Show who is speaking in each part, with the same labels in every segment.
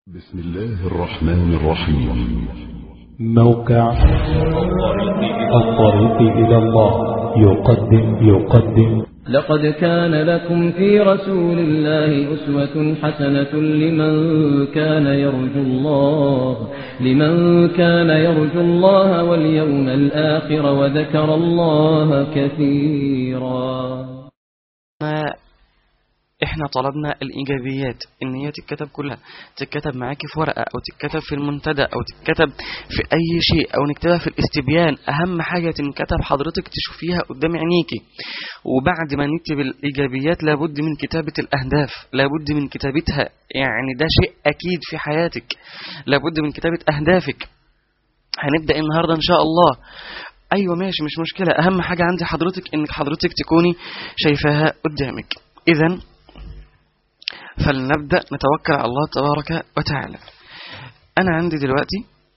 Speaker 1: بسم الله الرحمن الرحيم
Speaker 2: موقع الطريق إلى الله يقدم يقدم
Speaker 3: لقد كان لكم في رسول الله أسوة حسنة لمن كان يرجو الله لمن كان يرجو الله واليوم الآخر وذكر الله كثيرا
Speaker 4: ما احنا طلبنا الايجابيات ان هي تتكتب كلها تتكتب معاكي في ورقه او تتكتب في المنتدى او تتكتب في اي شيء او نكتبها في الاستبيان اهم حاجه تنكتب حضرتك تشوفيها قدام عينيكي وبعد ما نكتب الايجابيات لابد من كتابه الاهداف لابد من كتابتها يعني ده شيء اكيد في حياتك لابد من كتابه اهدافك هنبدا النهارده ان شاء الله ايوه ماشي مش مشكله اهم حاجه عندي حضرتك انك حضرتك تكوني شايفاها قدامك اذا فلنبدأ نتوكل على الله تبارك وتعالى أنا عندي دلوقتي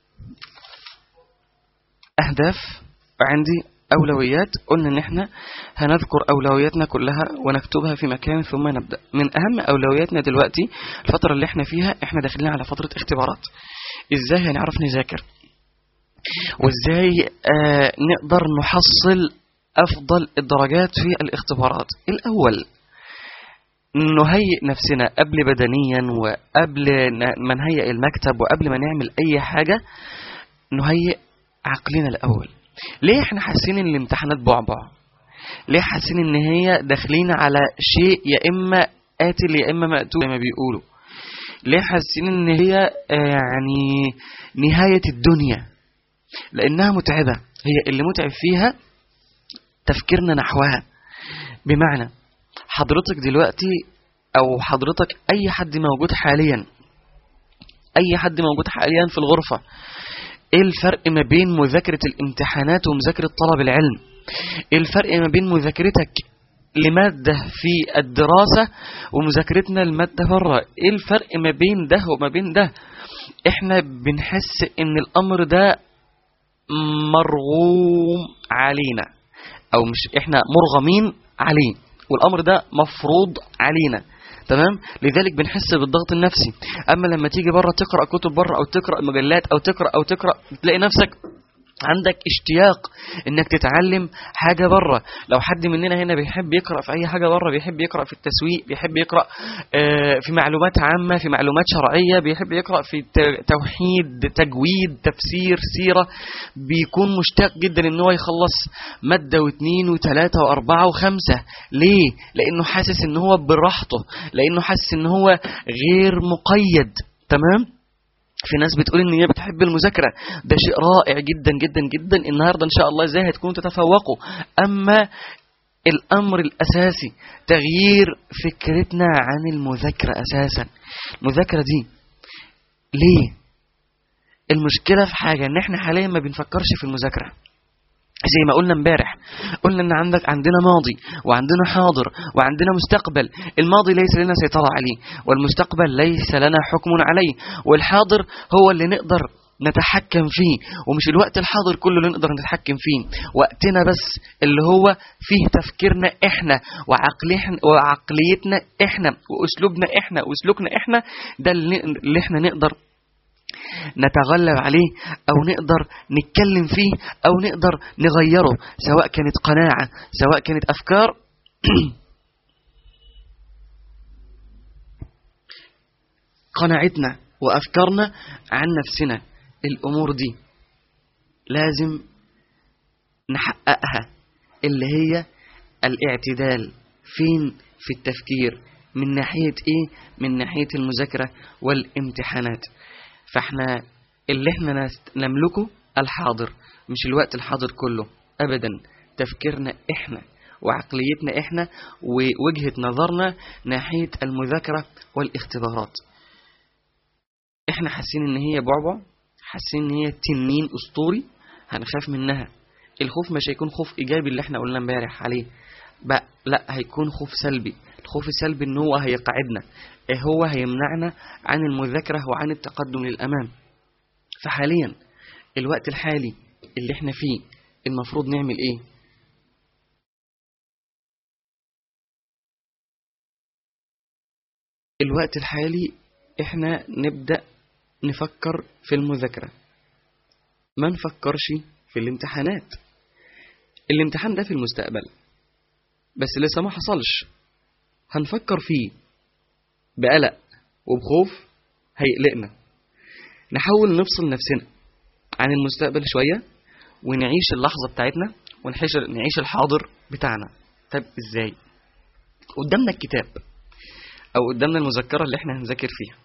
Speaker 4: أهداف وعندي أولويات قلنا إن إحنا هنذكر أولوياتنا كلها ونكتبها في مكان ثم نبدأ من أهم أولوياتنا دلوقتي الفترة اللي إحنا فيها إحنا داخلين على فترة اختبارات إزاي هنعرف نذاكر وإزاي آه نقدر نحصل أفضل الدرجات في الاختبارات الأول نهيئ نفسنا قبل بدنيا وقبل ما نهيئ المكتب وقبل ما نعمل اي حاجة نهيئ عقلنا الاول ليه احنا حاسين ان الامتحانات بعبع ليه حاسين ان هي داخلين على شيء يا اما قاتل يا اما مقتول زي ما بيقولوا ليه حاسين ان هي يعني نهاية الدنيا لانها متعبة هي اللي متعب فيها تفكيرنا نحوها بمعنى حضرتك دلوقتي او حضرتك اي حد موجود حاليا اي حد موجود حاليا في الغرفة ايه الفرق ما بين مذاكرة الامتحانات ومذاكرة طلب العلم ايه الفرق ما بين مذاكرتك لمادة في الدراسة ومذاكرتنا لمادة بره ايه الفرق ما بين ده وما بين ده احنا بنحس ان الامر ده مرغوم علينا او مش احنا مرغمين عليه والامر ده مفروض علينا تمام لذلك بنحس بالضغط النفسي اما لما تيجي بره تقرا كتب بره او تقرا مجلات او تقرا او تقرا تلاقي نفسك عندك اشتياق انك تتعلم حاجة بره لو حد مننا هنا بيحب يقرأ في اي حاجة بره بيحب يقرأ في التسويق بيحب يقرأ في معلومات عامة في معلومات شرعية بيحب يقرأ في توحيد تجويد تفسير سيرة بيكون مشتاق جدا ان هو يخلص مادة واثنين وثلاثة واربعة وخمسة ليه لانه حاسس ان هو براحته لانه حاسس ان هو غير مقيد تمام في ناس بتقول ان هي بتحب المذاكره ده شيء رائع جدا جدا جدا النهارده ان شاء الله ازاي هتكونوا تتفوقوا اما الامر الاساسي تغيير فكرتنا عن المذاكره اساسا المذاكره دي ليه المشكله في حاجه ان احنا حاليا ما بنفكرش في المذاكره زي ما قلنا امبارح قلنا ان عندك عندنا ماضي وعندنا حاضر وعندنا مستقبل الماضي ليس لنا سيطرة عليه والمستقبل ليس لنا حكم عليه والحاضر هو اللي نقدر نتحكم فيه ومش الوقت الحاضر كله اللي نقدر نتحكم فيه وقتنا بس اللي هو فيه تفكيرنا احنا وعقليتنا احنا واسلوبنا احنا وسلوكنا احنا ده اللي احنا نقدر نتغلب عليه أو نقدر نتكلم فيه أو نقدر نغيره سواء كانت قناعة سواء كانت أفكار قناعتنا وأفكارنا عن نفسنا الأمور دي لازم نحققها اللي هي الاعتدال فين في التفكير من ناحية ايه من ناحية المذاكرة والامتحانات فاحنا اللي احنا نملكه الحاضر مش الوقت الحاضر كله ابدا تفكيرنا احنا وعقليتنا احنا ووجهة نظرنا ناحية المذاكرة والاختبارات احنا حاسين ان هي بعبع حاسين ان هي تنين اسطوري هنخاف منها الخوف مش هيكون خوف ايجابي اللي احنا قلنا امبارح عليه بقى لا هيكون خوف سلبي الخوف السلبي ان هو هيقعدنا هو هيمنعنا عن المذاكرة وعن التقدم للأمام فحاليا الوقت الحالي اللي احنا فيه المفروض نعمل ايه الوقت الحالي احنا نبدأ نفكر في المذاكرة ما نفكرش في الامتحانات الامتحان ده في المستقبل بس لسه ما حصلش هنفكر فيه بقلق وبخوف هيقلقنا نحاول نفصل نفسنا عن المستقبل شوية ونعيش اللحظة بتاعتنا ونعيش نعيش الحاضر بتاعنا طب ازاي قدامنا الكتاب او قدامنا المذكرة اللي احنا هنذاكر فيها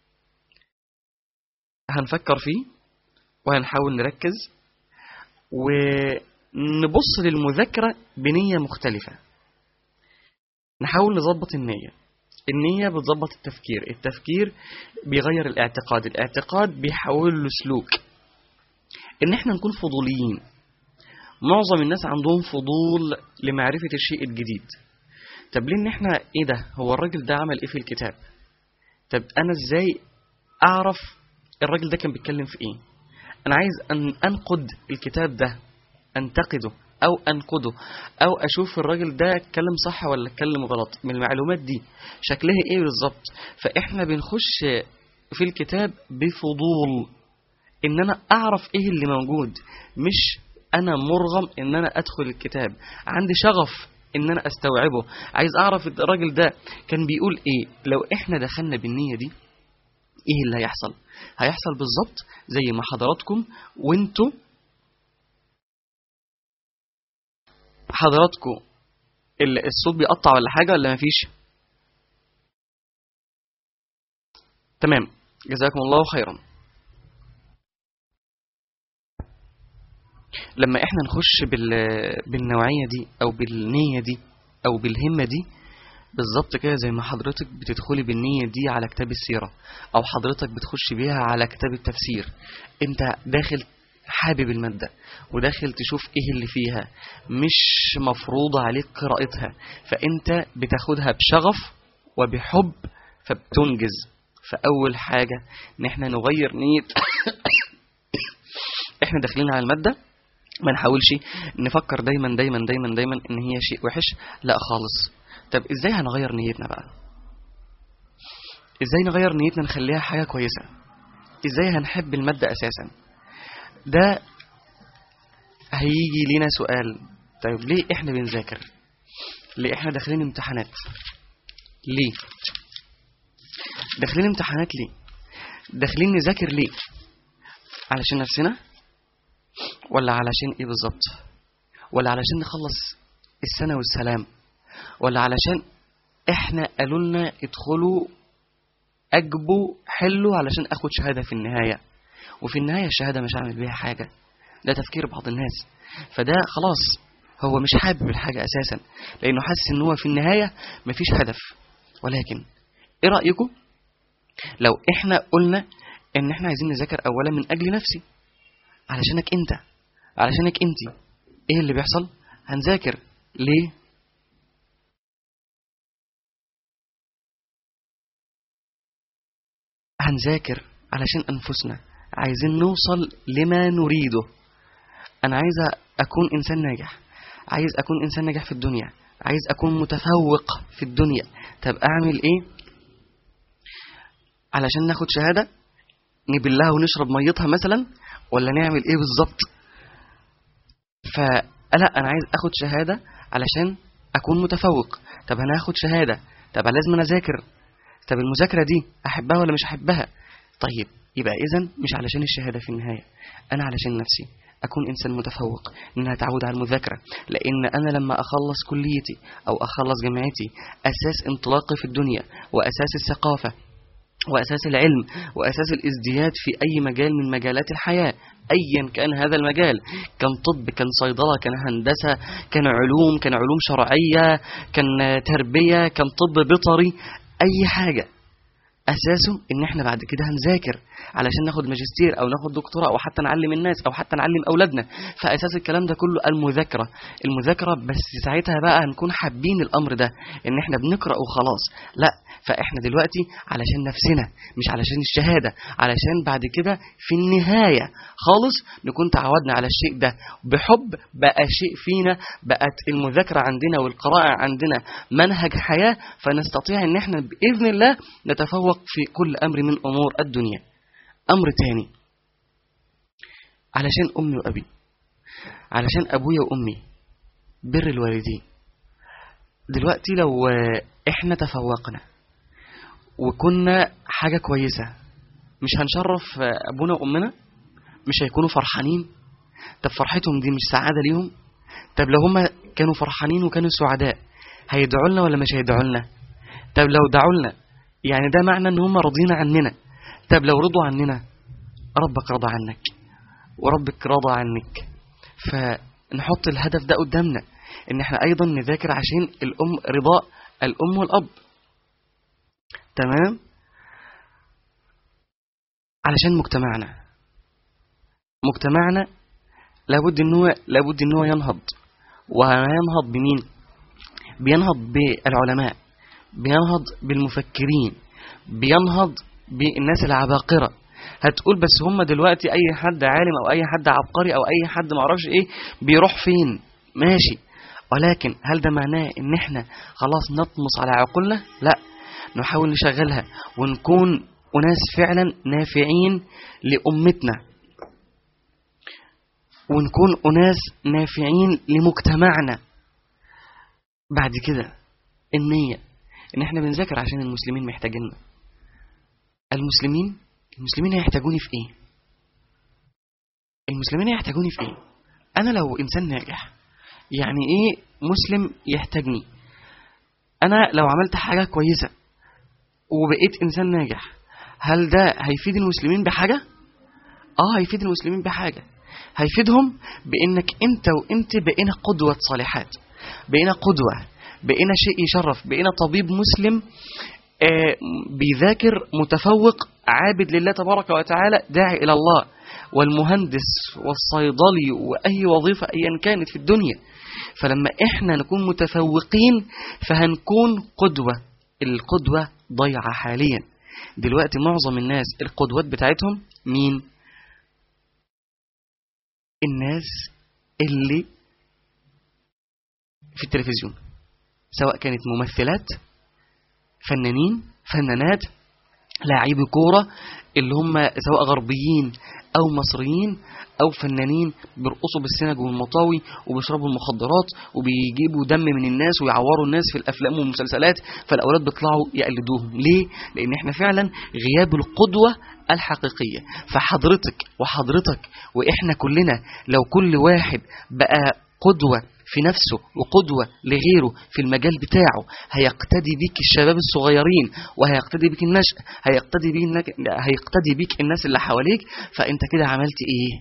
Speaker 4: هنفكر فيه وهنحاول نركز ونبص للمذاكرة بنية مختلفة نحاول نظبط النية النية بتظبط التفكير التفكير بيغير الاعتقاد الاعتقاد بيحول له سلوك ان احنا نكون فضوليين معظم الناس عندهم فضول لمعرفة الشيء الجديد طب ليه ان احنا ايه ده هو الراجل ده عمل ايه في الكتاب طب انا ازاي اعرف الراجل ده كان بيتكلم في ايه انا عايز ان انقد الكتاب ده انتقده او انقده او اشوف الراجل ده اتكلم صح ولا اتكلم غلط من المعلومات دي شكلها ايه بالظبط فاحنا بنخش في الكتاب بفضول ان انا اعرف ايه اللي موجود مش انا مرغم ان انا ادخل الكتاب عندي شغف ان انا استوعبه عايز اعرف الراجل ده كان بيقول ايه لو احنا دخلنا بالنية دي ايه اللي هيحصل هيحصل بالظبط زي ما حضراتكم وانتوا حضراتكم ال- الصوت بيقطع ولا حاجة ولا مفيش تمام جزاكم الله خيرا لما احنا نخش بال... بالنوعية دي او بالنية دي او بالهمة دي بالظبط كده زي ما حضرتك بتدخلي بالنية دي على كتاب السيرة او حضرتك بتخش بيها على كتاب التفسير انت داخل حابب المادة وداخل تشوف ايه اللي فيها مش مفروضة عليك قراءتها فانت بتاخدها بشغف وبحب فبتنجز فاول حاجة ان احنا نغير نية احنا داخلين على المادة ما نحاولش نفكر دايما دايما دايما دايما ان هي شيء وحش لا خالص طب ازاي هنغير نيتنا بقى ازاي نغير نيتنا نخليها حاجة كويسة ازاي هنحب المادة اساسا ده هيجي لنا سؤال طيب ليه احنا بنذاكر ليه احنا داخلين امتحانات ليه داخلين امتحانات ليه داخلين نذاكر ليه علشان نفسنا ولا علشان ايه بالظبط ولا علشان نخلص السنة والسلام ولا علشان احنا قالوا لنا ادخلوا اجبوا حلوا علشان اخد شهادة في النهاية وفي النهاية الشهادة مش هعمل بيها حاجة ده تفكير بعض الناس فده خلاص هو مش حابب الحاجة اساسا لانه حاسس ان هو في النهاية مفيش هدف ولكن ايه رأيكم لو احنا قلنا ان احنا عايزين نذاكر اولا من اجل نفسي علشانك انت علشانك انت ايه اللي بيحصل هنذاكر ليه هنذاكر علشان انفسنا عايزين نوصل لما نريده انا عايز اكون انسان ناجح عايز اكون انسان ناجح في الدنيا عايز اكون متفوق في الدنيا طب اعمل ايه علشان ناخد شهادة نبلها ونشرب ميتها مثلا ولا نعمل ايه بالظبط فلا انا عايز اخد شهادة علشان اكون متفوق طب انا هاخد شهادة طب لازم انا اذاكر طب المذاكرة دي احبها ولا مش احبها طيب يبقى اذا مش علشان الشهادة في النهاية انا علشان نفسي اكون انسان متفوق ان انا اتعود على المذاكره لان انا لما اخلص كليتي او اخلص جامعتي اساس انطلاقي في الدنيا واساس الثقافه وأساس العلم وأساس الازدياد في أي مجال من مجالات الحياة أيا كان هذا المجال كان طب كان صيدلة كان هندسة كان علوم كان علوم شرعية كان تربية كان طب بيطري أي حاجة أساسه إن إحنا بعد كده هنذاكر علشان ناخد ماجستير أو ناخد دكتوراه أو حتى نعلم الناس أو حتى نعلم أولادنا فأساس الكلام ده كله المذاكرة المذاكرة بس ساعتها بقى هنكون حابين الأمر ده إن إحنا بنقرأ وخلاص لا فإحنا دلوقتي علشان نفسنا مش علشان الشهادة علشان بعد كده في النهاية خالص نكون تعودنا على الشيء ده بحب بقى شيء فينا بقت المذاكرة عندنا والقراءة عندنا منهج حياة فنستطيع إن إحنا بإذن الله نتفوق في كل أمر من أمور الدنيا أمر تاني علشان أمي وأبي علشان أبويا وأمي بر الوالدين دلوقتي لو آه، إحنا تفوقنا وكنا حاجة كويسة مش هنشرف آه، أبونا وأمنا مش هيكونوا فرحانين طب فرحتهم دي مش سعادة ليهم طب لو هما كانوا فرحانين وكانوا سعداء هيدعوا لنا ولا مش هيدعوا لنا طب لو دعوا لنا يعني ده معنى ان هم راضيين عننا طب لو رضوا عننا ربك رضى عنك وربك رضى عنك فنحط الهدف ده قدامنا ان احنا ايضا نذاكر عشان الام رضاء الام والاب تمام علشان مجتمعنا مجتمعنا لابد ان هو لابد ان هو ينهض وينهض بمين بينهض بالعلماء بينهض بالمفكرين بينهض بالناس العباقرة هتقول بس هم دلوقتي اي حد عالم او اي حد عبقري او اي حد معرفش ايه بيروح فين ماشي ولكن هل ده معناه ان احنا خلاص نطمس على عقولنا لا نحاول نشغلها ونكون أناس فعلا نافعين لأمتنا ونكون أناس نافعين لمجتمعنا بعد كده النية إن إحنا بنذاكر عشان المسلمين محتاجيننا المسلمين المسلمين هيحتاجوني في إيه المسلمين هيحتاجوني في إيه أنا لو إنسان ناجح يعني إيه مسلم يحتاجني أنا لو عملت حاجة كويسة وبقيت إنسان ناجح هل ده هيفيد المسلمين بحاجة؟ آه هيفيد المسلمين بحاجة هيفيدهم بإنك أنت وأنت بقينا قدوة صالحات بقينا قدوة بقينا شيء يشرف بقينا طبيب مسلم آه، بيذاكر متفوق عابد لله تبارك وتعالى داعي إلى الله والمهندس والصيدلي وأي وظيفة أيا كانت في الدنيا فلما إحنا نكون متفوقين فهنكون قدوة القدوة ضيعة حاليا دلوقتي معظم الناس القدوات بتاعتهم مين الناس اللي في التلفزيون سواء كانت ممثلات فنانين فنانات لاعبي كورة اللي هم سواء غربيين أو مصريين أو فنانين بيرقصوا بالسنج والمطاوي وبيشربوا المخدرات وبيجيبوا دم من الناس ويعوروا الناس في الأفلام والمسلسلات فالأولاد بيطلعوا يقلدوهم ليه؟ لأن احنا فعلا غياب القدوة الحقيقية فحضرتك وحضرتك وإحنا كلنا لو كل واحد بقى قدوة في نفسه وقدوة لغيره في المجال بتاعه هيقتدي بيك الشباب الصغيرين وهيقتدي بيك النشء هيقتدي بيك هيقتدي بيك الناس اللي حواليك فانت كده عملت ايه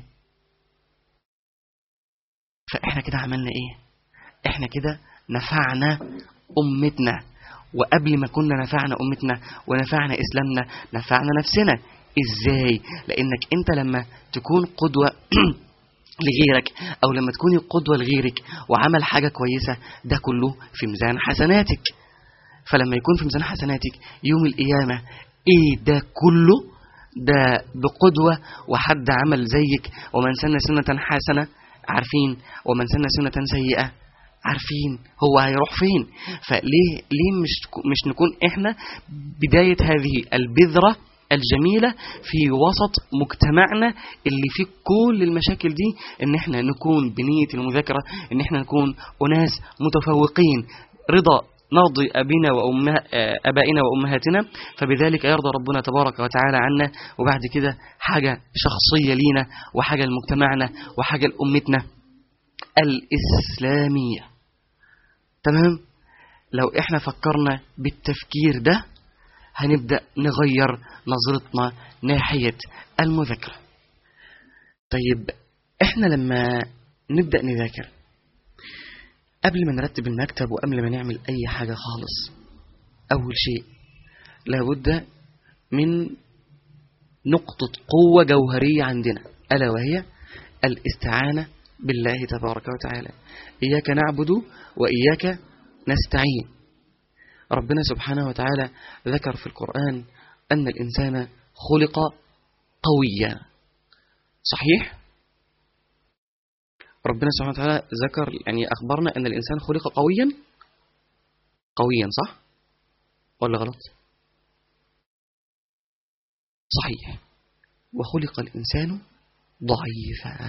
Speaker 4: فاحنا كده عملنا ايه احنا كده نفعنا امتنا وقبل ما كنا نفعنا امتنا ونفعنا اسلامنا نفعنا نفسنا ازاي لانك انت لما تكون قدوه لغيرك او لما تكوني قدوه لغيرك وعمل حاجه كويسه ده كله في ميزان حسناتك فلما يكون في ميزان حسناتك يوم القيامه ايه ده كله ده بقدوه وحد عمل زيك ومن سن سنه حسنه عارفين ومن سن سنه سيئه عارفين هو هيروح فين فليه ليه مش مش نكون احنا بدايه هذه البذره الجميلة في وسط مجتمعنا اللي فيه كل المشاكل دي ان احنا نكون بنية المذاكرة ان احنا نكون اناس متفوقين رضا نرضي أبينا وأمه أبائنا وأمهاتنا فبذلك يرضى ربنا تبارك وتعالى عنا وبعد كده حاجة شخصية لينا وحاجة لمجتمعنا وحاجة لأمتنا الإسلامية تمام لو احنا فكرنا بالتفكير ده هنبدأ نغير نظرتنا ناحية المذاكرة طيب احنا لما نبدأ نذاكر قبل ما نرتب المكتب وقبل ما نعمل أي حاجة خالص أول شيء لابد من نقطة قوة جوهرية عندنا ألا وهي الاستعانة بالله تبارك وتعالى إياك نعبد وإياك نستعين ربنا سبحانه وتعالى ذكر في القرآن أن الإنسان خلق قويا صحيح؟ ربنا سبحانه وتعالى ذكر يعني أخبرنا أن الإنسان خلق قويا قويا صح؟ ولا غلط؟ صحيح وخلق الإنسان ضعيفا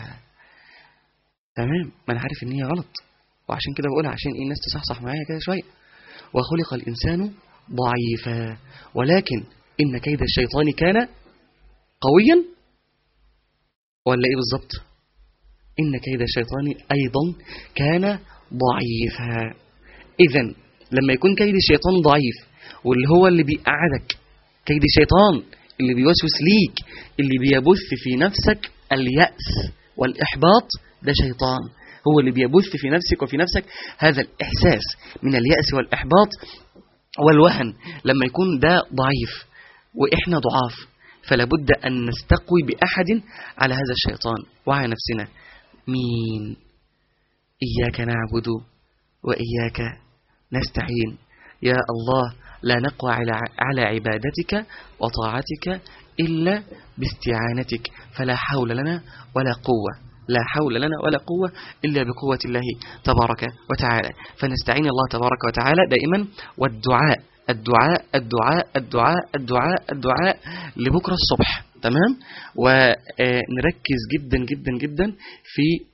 Speaker 4: تمام ما أنا عارف إن هي غلط وعشان كده بقولها عشان إيه الناس تصحصح معايا كده شوية وخلق الإنسان ضعيفا ولكن إن كيد الشيطان كان قويا ولا إيه بالظبط إن كيد الشيطان أيضا كان ضعيفا إذا لما يكون كيد الشيطان ضعيف واللي هو اللي بيقعدك كيد الشيطان اللي بيوسوس ليك اللي بيبث في نفسك اليأس والإحباط ده شيطان هو اللي بيبث في نفسك وفي نفسك هذا الإحساس من اليأس والإحباط والوهن لما يكون ده ضعيف وإحنا ضعاف فلا بد أن نستقوي بأحد على هذا الشيطان وعلى نفسنا مين إياك نعبد وإياك نستعين يا الله لا نقوى على على عبادتك وطاعتك إلا باستعانتك فلا حول لنا ولا قوة لا حول لنا ولا قوة إلا بقوة الله تبارك وتعالى فنستعين الله تبارك وتعالى دائما والدعاء الدعاء الدعاء الدعاء الدعاء الدعاء لبكرة الصبح تمام ونركز جدا جدا جدا في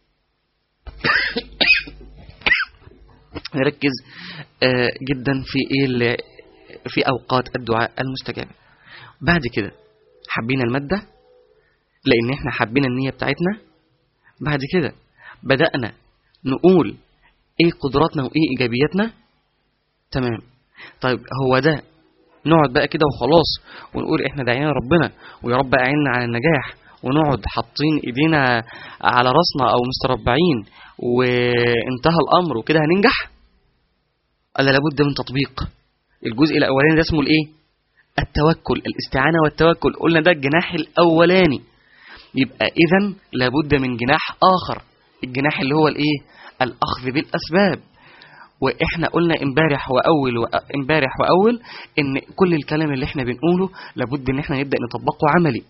Speaker 4: نركز آه، جدا في ايه اللي- في اوقات الدعاء المستجابه بعد كده حبينا الماده لان احنا حابين النيه بتاعتنا بعد كده بدانا نقول ايه قدراتنا وايه ايجابياتنا تمام طيب هو ده نقعد بقى كده وخلاص ونقول احنا داعيين ربنا ويا رب اعنا على النجاح ونقعد حاطين ايدينا على راسنا او مستربعين وانتهى الامر وكده هننجح الا لابد من تطبيق الجزء الاولاني ده اسمه الايه التوكل الاستعانه والتوكل قلنا ده الجناح الاولاني يبقى اذا لابد من جناح اخر الجناح اللي هو الايه الاخذ بالاسباب واحنا قلنا امبارح واول امبارح واول ان كل الكلام اللي احنا بنقوله لابد ان احنا نبدا نطبقه عملي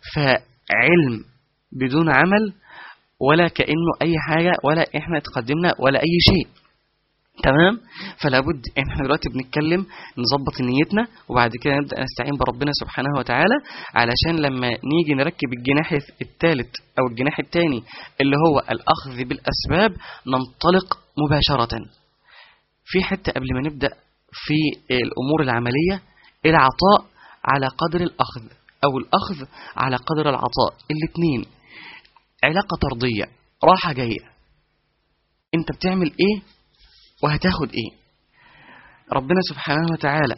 Speaker 4: فعلم بدون عمل ولا كانه اي حاجه ولا احنا تقدمنا ولا اي شيء تمام فلا بد احنا دلوقتي بنتكلم نظبط نيتنا وبعد كده نبدا نستعين بربنا سبحانه وتعالى علشان لما نيجي نركب الجناح الثالث او الجناح الثاني اللي هو الاخذ بالاسباب ننطلق مباشره في حته قبل ما نبدا في الامور العمليه العطاء على قدر الاخذ او الاخذ على قدر العطاء الاثنين علاقه طرديه راحه جايه انت بتعمل ايه وهتاخد ايه ربنا سبحانه وتعالى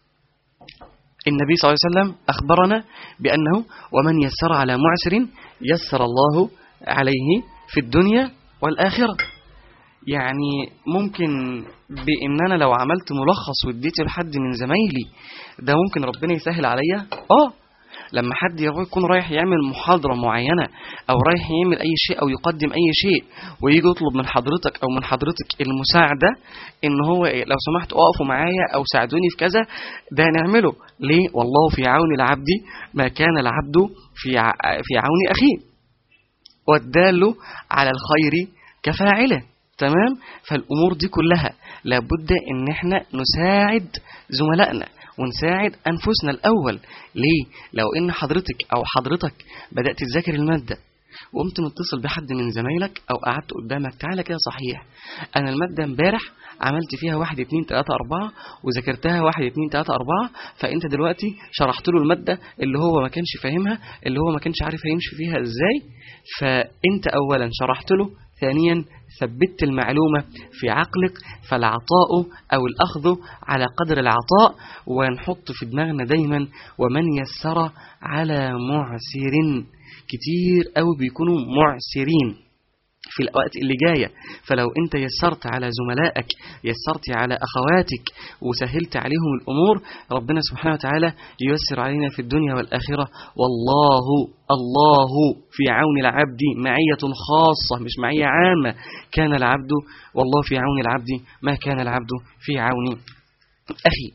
Speaker 4: النبي صلى الله عليه وسلم أخبرنا بأنه ومن يسر على معسر يسر الله عليه في الدنيا والآخرة يعني ممكن بإن أنا لو عملت ملخص واديته لحد من زمايلي ده ممكن ربنا يسهل عليا آه لما حد يكون رايح يعمل محاضرة معينة أو رايح يعمل أي شيء أو يقدم أي شيء ويجي يطلب من حضرتك أو من حضرتك المساعدة إن هو إيه لو سمحت اقفوا معايا أو ساعدوني في كذا ده نعمله ليه؟ والله في عون العبد ما كان العبد في ع... في عون أخيه والدال على الخير كفاعله تمام فالأمور دي كلها لابد إن احنا نساعد زملائنا ونساعد أنفسنا الأول ليه؟ لو إن حضرتك أو حضرتك بدأت تذاكر المادة وقمت متصل بحد من زمايلك أو قعدت قدامك تعالى كده صحيح أنا المادة امبارح عملت فيها واحد اتنين تلاتة أربعة وذاكرتها واحد اتنين تلاتة أربعة فأنت دلوقتي شرحت له المادة اللي هو ما كانش فاهمها اللي هو ما كانش عارف هيمشي فيها إزاي فأنت أولا شرحت له ثانيا ثبت المعلومة في عقلك فالعطاء أو الأخذ على قدر العطاء ونحط في دماغنا دايما ومن يسر على معسر كتير أو بيكونوا معسرين في الأوقات اللي جاية فلو أنت يسرت على زملائك يسرت على أخواتك وسهلت عليهم الأمور ربنا سبحانه وتعالى ييسر علينا في الدنيا والآخرة والله الله في عون العبد معية خاصة مش معية عامة كان العبد والله في عون العبد ما كان العبد في عون أخي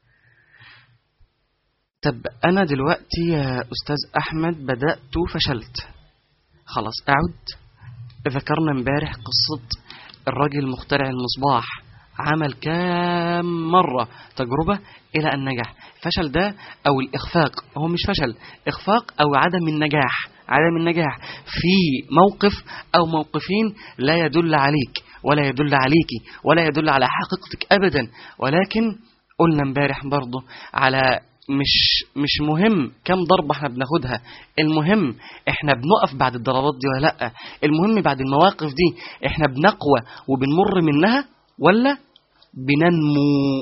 Speaker 4: طب أنا دلوقتي يا أستاذ أحمد بدأت فشلت خلاص أعد ذكرنا امبارح قصة الراجل مخترع المصباح عمل كام مرة تجربة إلى أن نجح فشل ده أو الإخفاق هو مش فشل إخفاق أو عدم النجاح عدم النجاح في موقف أو موقفين لا يدل عليك ولا يدل عليك ولا يدل على حقيقتك أبدا ولكن قلنا امبارح برضه على مش مش مهم كم ضربة احنا بناخدها المهم احنا بنقف بعد الضربات دي ولا لا المهم بعد المواقف دي احنا بنقوى وبنمر منها ولا بننمو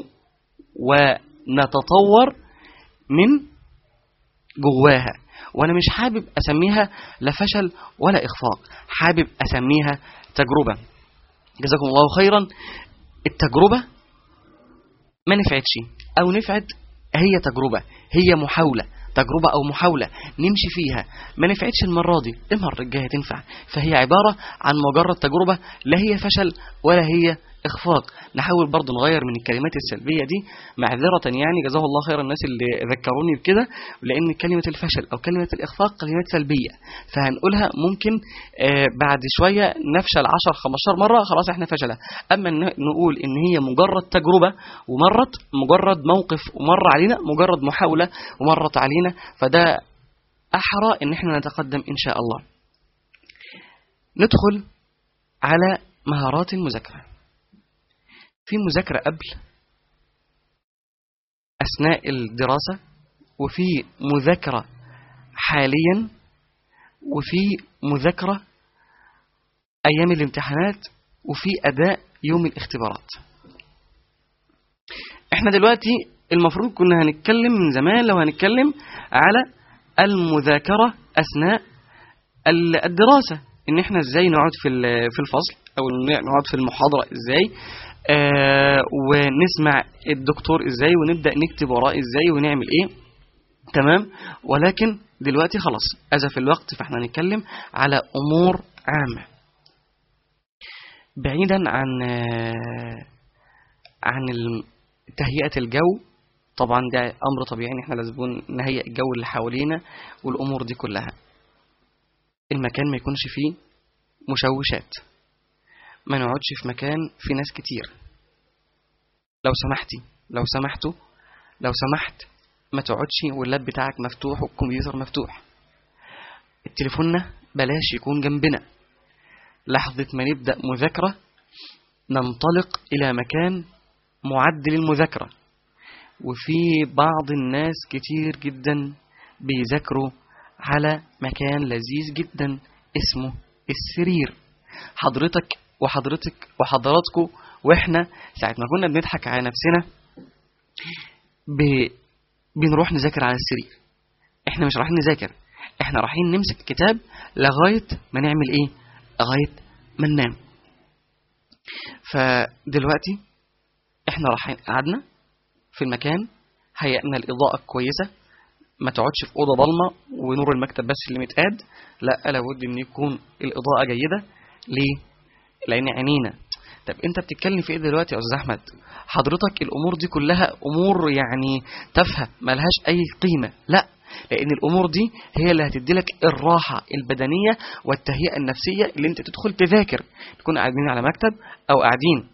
Speaker 4: ونتطور من جواها وانا مش حابب اسميها لا فشل ولا اخفاق حابب اسميها تجربة جزاكم الله خيرا التجربة ما نفعتش او نفعت هي تجربة هي محاولة تجربة أو محاولة نمشي فيها ما نفعتش المرة دي المرة الجاية تنفع فهي عبارة عن مجرد تجربة لا هي فشل ولا هي إخفاق نحاول برضو نغير من الكلمات السلبية دي معذرة يعني جزاه الله خير الناس اللي ذكروني بكده لأن كلمة الفشل أو كلمة الإخفاق كلمات سلبية فهنقولها ممكن آه بعد شوية نفشل 10 15 مرة خلاص احنا فشلة أما نقول إن هي مجرد تجربة ومرت مجرد موقف ومر علينا مجرد محاولة ومرت علينا فده أحرى إن احنا نتقدم إن شاء الله ندخل على مهارات المذاكرة في مذاكرة قبل أثناء الدراسة وفي مذاكرة حاليا وفي مذاكرة أيام الامتحانات وفي أداء يوم الاختبارات احنا دلوقتي المفروض كنا هنتكلم من زمان لو هنتكلم على المذاكرة أثناء الدراسة ان احنا ازاي نقعد في في الفصل او نقعد في المحاضرة ازاي آه ونسمع الدكتور ازاي ونبدأ نكتب وراه ازاي ونعمل ايه تمام ولكن دلوقتي خلاص أزف الوقت فاحنا هنتكلم على أمور عامة بعيدا عن آه عن تهيئة الجو طبعا ده أمر طبيعي ان احنا لازم نهيئ الجو اللي حوالينا والأمور دي كلها المكان ما يكونش فيه مشوشات ما نقعدش في مكان فيه ناس كتير لو سمحتي لو سمحتوا لو سمحت ما تقعدش واللاب بتاعك مفتوح والكمبيوتر مفتوح التليفوننا بلاش يكون جنبنا لحظة ما نبدأ مذاكرة ننطلق إلى مكان معد للمذاكرة وفي بعض الناس كتير جدا بيذاكروا على مكان لذيذ جدا اسمه السرير حضرتك وحضرتك وحضراتكم واحنا ساعة ما كنا بنضحك على نفسنا ب... بنروح نذاكر على السرير احنا مش رايحين نذاكر احنا رايحين نمسك كتاب لغاية ما نعمل ايه لغاية ما ننام فدلوقتي احنا رايحين قعدنا في المكان هيئنا الإضاءة كويسة ما تقعدش في أوضة ضلمة ونور المكتب بس اللي متقاد لا لابد ان يكون الإضاءة جيدة ليه؟ لأن عينينا طب انت بتتكلم في ايه دلوقتي يا استاذ احمد حضرتك الامور دي كلها امور يعني تافهه ملهاش اي قيمه لا لان الامور دي هي اللي هتدي لك الراحه البدنيه والتهيئه النفسيه اللي انت تدخل تذاكر تكون قاعدين على مكتب او قاعدين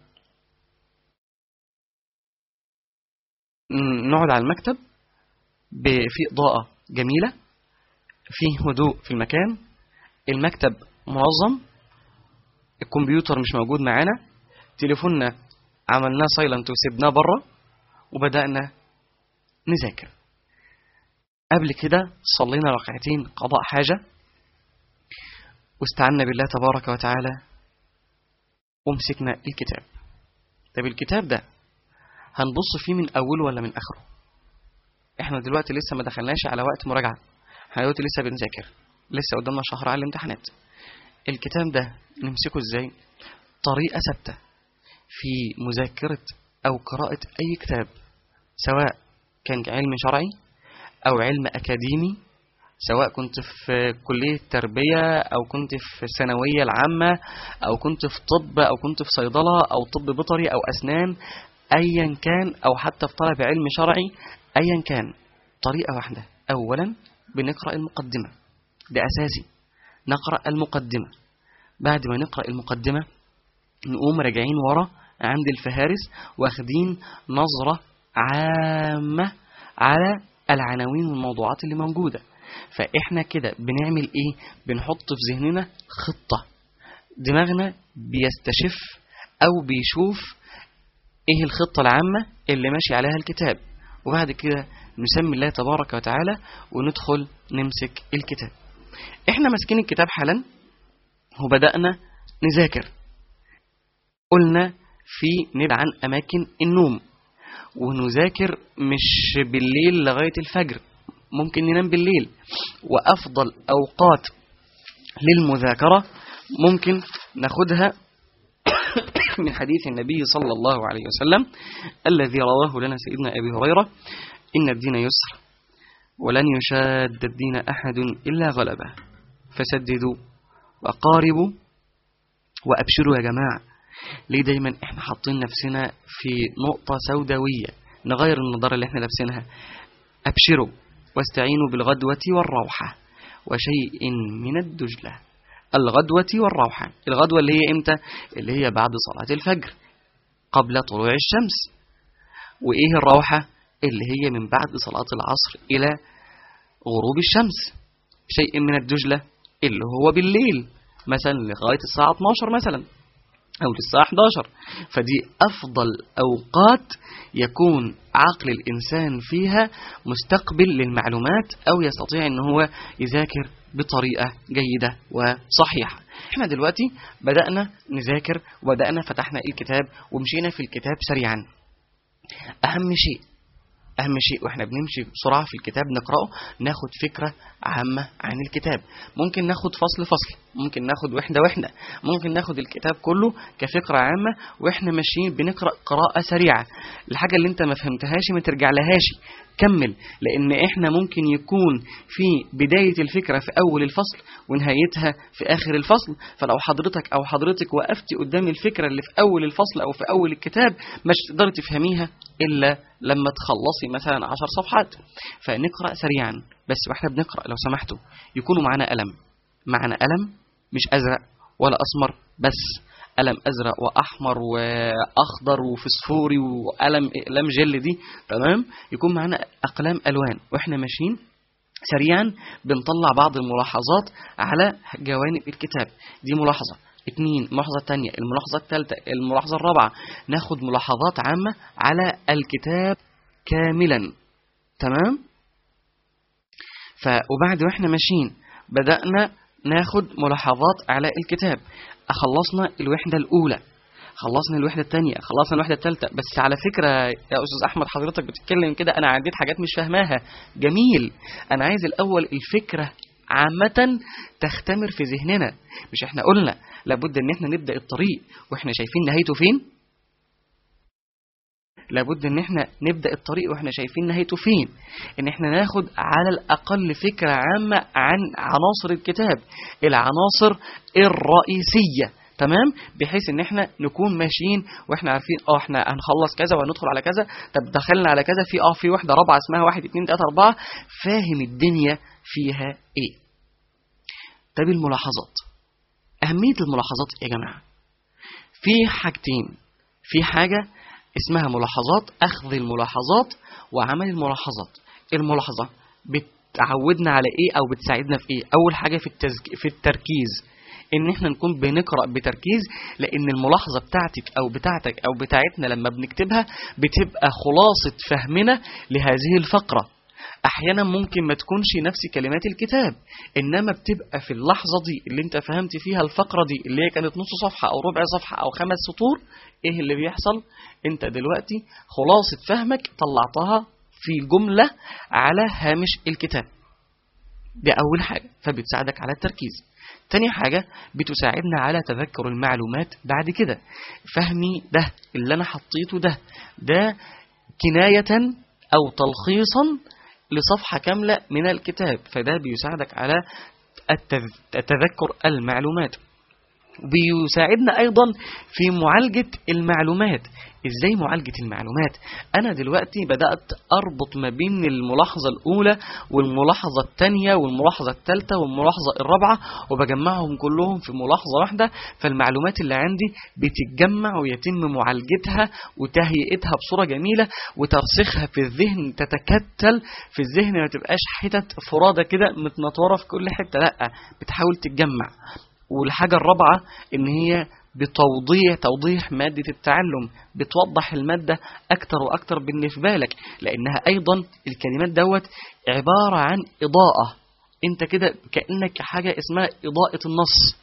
Speaker 4: نقعد على المكتب في اضاءه جميله في هدوء في المكان المكتب منظم الكمبيوتر مش موجود معانا تليفوننا عملناه سايلنت وسيبناه بره وبدأنا نذاكر قبل كده صلينا ركعتين قضاء حاجة واستعنا بالله تبارك وتعالى ومسكنا الكتاب طب الكتاب ده هنبص فيه من أوله ولا من آخره احنا دلوقتي لسه ما دخلناش على وقت مراجعة احنا دلوقتي لسه بنذاكر لسه قدامنا شهر على الامتحانات الكتاب ده نمسكه ازاي طريقة ثابتة في مذاكرة أو قراءة أي كتاب سواء كان علم شرعي أو علم أكاديمي سواء كنت في كلية تربية أو كنت في الثانوية العامة أو كنت في طب أو كنت في صيدلة أو طب بيطري أو أسنان أيا كان أو حتى في طلب علم شرعي أيا كان طريقة واحدة أولا بنقرأ المقدمة ده أساسي نقرأ المقدمة بعد ما نقرأ المقدمة نقوم راجعين ورا عند الفهارس واخدين نظرة عامة على العناوين والموضوعات اللي موجودة فإحنا كده بنعمل إيه بنحط في ذهننا خطة دماغنا بيستشف أو بيشوف إيه الخطة العامة اللي ماشي عليها الكتاب وبعد كده نسمي الله تبارك وتعالى وندخل نمسك الكتاب إحنا ماسكين الكتاب حالا وبدأنا نذاكر قلنا في نبعد عن أماكن النوم ونذاكر مش بالليل لغاية الفجر ممكن ننام بالليل وأفضل أوقات للمذاكرة ممكن ناخدها من حديث النبي صلى الله عليه وسلم الذي رواه لنا سيدنا أبي هريرة إن الدين يسر ولن يشاد الدين أحد إلا غلبه فسددوا وقاربوا وأبشروا يا جماعة ليه دايما احنا حاطين نفسنا في نقطة سوداوية نغير النظارة اللي احنا لابسينها أبشروا واستعينوا بالغدوة والروحة وشيء من الدجلة الغدوة والروحة الغدوة اللي هي امتى اللي هي بعد صلاة الفجر قبل طلوع الشمس وإيه الروحة اللي هي من بعد صلاة العصر إلى غروب الشمس شيء من الدجلة اللي هو بالليل مثلا لغاية الساعة 12 مثلا أو للساعة 11 فدي أفضل أوقات يكون عقل الإنسان فيها مستقبل للمعلومات أو يستطيع أن هو يذاكر بطريقة جيدة وصحيحة احنا دلوقتي بدأنا نذاكر وبدأنا فتحنا الكتاب ومشينا في الكتاب سريعا أهم شيء أهم شيء وإحنا بنمشي بسرعة في الكتاب نقرأه ناخد فكرة عامة عن الكتاب ممكن ناخد فصل فصل ممكن ناخد وحدة وحدة ممكن ناخد الكتاب كله كفكرة عامة وإحنا ماشيين بنقرأ قراءة سريعة الحاجة اللي أنت ما فهمتهاش ما ترجع لهاش كمل لأن إحنا ممكن يكون في بداية الفكرة في أول الفصل ونهايتها في آخر الفصل فلو حضرتك أو حضرتك وقفتي قدام الفكرة اللي في أول الفصل أو في أول الكتاب مش تقدري تفهميها إلا لما تخلصي مثلا عشر صفحات فنقرأ سريعا بس واحنا بنقرأ لو سمحتوا يكونوا معنا قلم معنا قلم مش أزرق ولا أسمر بس قلم أزرق وأحمر وأخضر وفسفوري وقلم أقلام جل دي تمام يكون معنا أقلام ألوان وإحنا ماشيين سريعا بنطلع بعض الملاحظات على جوانب الكتاب دي ملاحظة اتنين الملاحظة التانية الملاحظة التالتة الملاحظة الرابعة ناخد ملاحظات عامة على الكتاب كاملا تمام ف وبعد واحنا ماشيين بدأنا ناخد ملاحظات على الكتاب خلصنا الوحدة الأولى خلصنا الوحدة الثانية خلصنا الوحدة الثالثة بس على فكرة يا أستاذ أحمد حضرتك بتتكلم كده أنا عديت حاجات مش فاهماها جميل أنا عايز الأول الفكرة عامة تختمر في ذهننا مش احنا قلنا لابد ان احنا نبدأ الطريق واحنا شايفين نهايته فين لابد ان احنا نبدأ الطريق واحنا شايفين نهايته فين ان احنا ناخد على الاقل فكرة عامة عن عناصر الكتاب العناصر الرئيسية تمام بحيث ان احنا نكون ماشيين واحنا عارفين اه احنا هنخلص كذا وهندخل على كذا طب دخلنا على كذا في اه في واحده رابعه اسمها واحد اتنين تلاته اربعه فاهم الدنيا فيها ايه طب الملاحظات اهميه الملاحظات يا جماعه في حاجتين في حاجه اسمها ملاحظات اخذ الملاحظات وعمل الملاحظات الملاحظه بتعودنا على ايه او بتساعدنا في ايه اول حاجه في التزك... في التركيز ان احنا نكون بنقرا بتركيز لان الملاحظه بتاعتك او بتاعتك او بتاعتنا لما بنكتبها بتبقى خلاصه فهمنا لهذه الفقره احيانا ممكن ما تكونش نفس كلمات الكتاب انما بتبقى في اللحظه دي اللي انت فهمت فيها الفقره دي اللي هي كانت نص صفحه او ربع صفحه او خمس سطور ايه اللي بيحصل انت دلوقتي خلاصه فهمك طلعتها في جمله على هامش الكتاب دي اول حاجه فبتساعدك على التركيز تاني حاجة بتساعدنا على تذكر المعلومات بعد كده فهمي ده اللي أنا حطيته ده ده كناية أو تلخيصا لصفحة كاملة من الكتاب فده بيساعدك على التذكر المعلومات بيساعدنا أيضا في معالجة المعلومات ازاي معالجة المعلومات انا دلوقتي بدأت اربط ما بين الملاحظة الاولى والملاحظة الثانية والملاحظة الثالثة والملاحظة الرابعة وبجمعهم كلهم في ملاحظة واحدة فالمعلومات اللي عندي بتتجمع ويتم معالجتها وتهيئتها بصورة جميلة وترسيخها في الذهن تتكتل في الذهن ما تبقاش حتت فرادة كده متنطورة في كل حتة لا بتحاول تتجمع والحاجة الرابعة ان هي بتوضيح توضيح مادة التعلم بتوضح المادة أكتر وأكتر بالنسبة لك لأنها أيضا الكلمات دوت عبارة عن إضاءة أنت كده كأنك حاجة اسمها إضاءة النص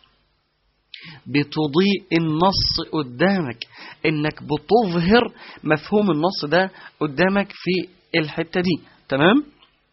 Speaker 4: بتضيء النص قدامك إنك بتظهر مفهوم النص ده قدامك في الحتة دي تمام؟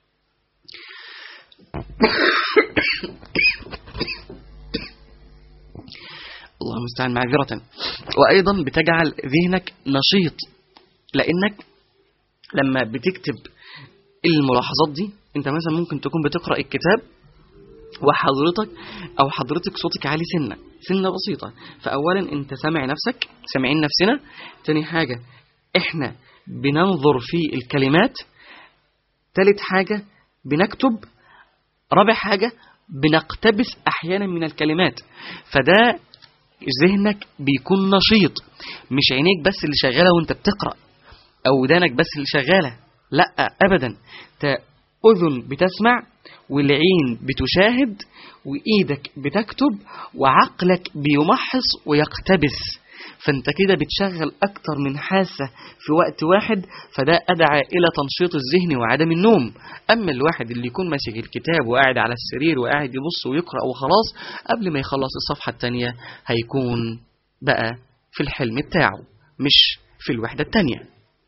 Speaker 4: الله المستعان معذرة وأيضا بتجعل ذهنك نشيط لأنك لما بتكتب الملاحظات دي أنت مثلا ممكن تكون بتقرأ الكتاب وحضرتك أو حضرتك صوتك عالي سنة سنة بسيطة فأولا أنت سامع نفسك سامعين نفسنا تاني حاجة إحنا بننظر في الكلمات تالت حاجة بنكتب رابع حاجة بنقتبس أحيانا من الكلمات فده ذهنك بيكون نشيط مش عينيك بس اللي شغالة وانت بتقرأ او ودانك بس اللي شغالة لا ابدا أذن بتسمع والعين بتشاهد وإيدك بتكتب وعقلك بيمحص ويقتبس فانت كده بتشغل أكتر من حاسة في وقت واحد فده أدعى إلى تنشيط الذهن وعدم النوم أما الواحد اللي يكون ماسك الكتاب وقاعد على السرير وقاعد يبص ويقرأ وخلاص قبل ما يخلص الصفحة التانية هيكون بقى في الحلم بتاعه مش في الوحدة التانية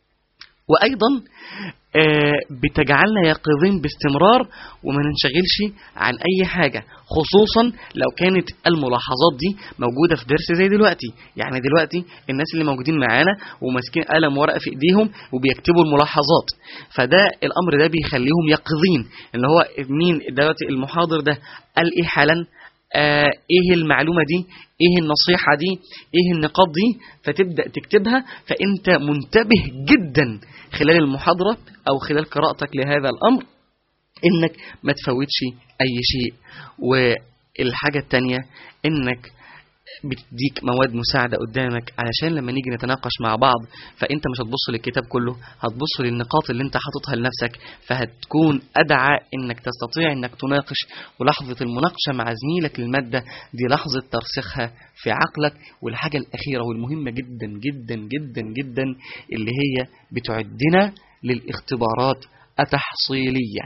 Speaker 4: وأيضا آه، بتجعلنا يقظين باستمرار وما ننشغلش عن أي حاجة خصوصا لو كانت الملاحظات دي موجودة في درس زي دلوقتي يعني دلوقتي الناس اللي موجودين معانا وماسكين قلم ورقة في إيديهم وبيكتبوا الملاحظات فده الأمر ده بيخليهم يقظين اللي هو مين دلوقتي المحاضر ده قال إيه حالا آه ايه المعلومة دي ايه النصيحة دي ايه النقاط دي فتبدأ تكتبها فانت منتبه جدا خلال المحاضرة او خلال قراءتك لهذا الامر انك ما تفوتش اي شيء والحاجة التانية انك بتديك مواد مساعدة قدامك علشان لما نيجي نتناقش مع بعض فانت مش هتبص للكتاب كله هتبص للنقاط اللي انت حاططها لنفسك فهتكون ادعى انك تستطيع انك تناقش ولحظة المناقشة مع زميلك للمادة دي لحظة ترسيخها في عقلك والحاجة الاخيرة والمهمة جدا جدا جدا جدا اللي هي بتعدنا للاختبارات التحصيلية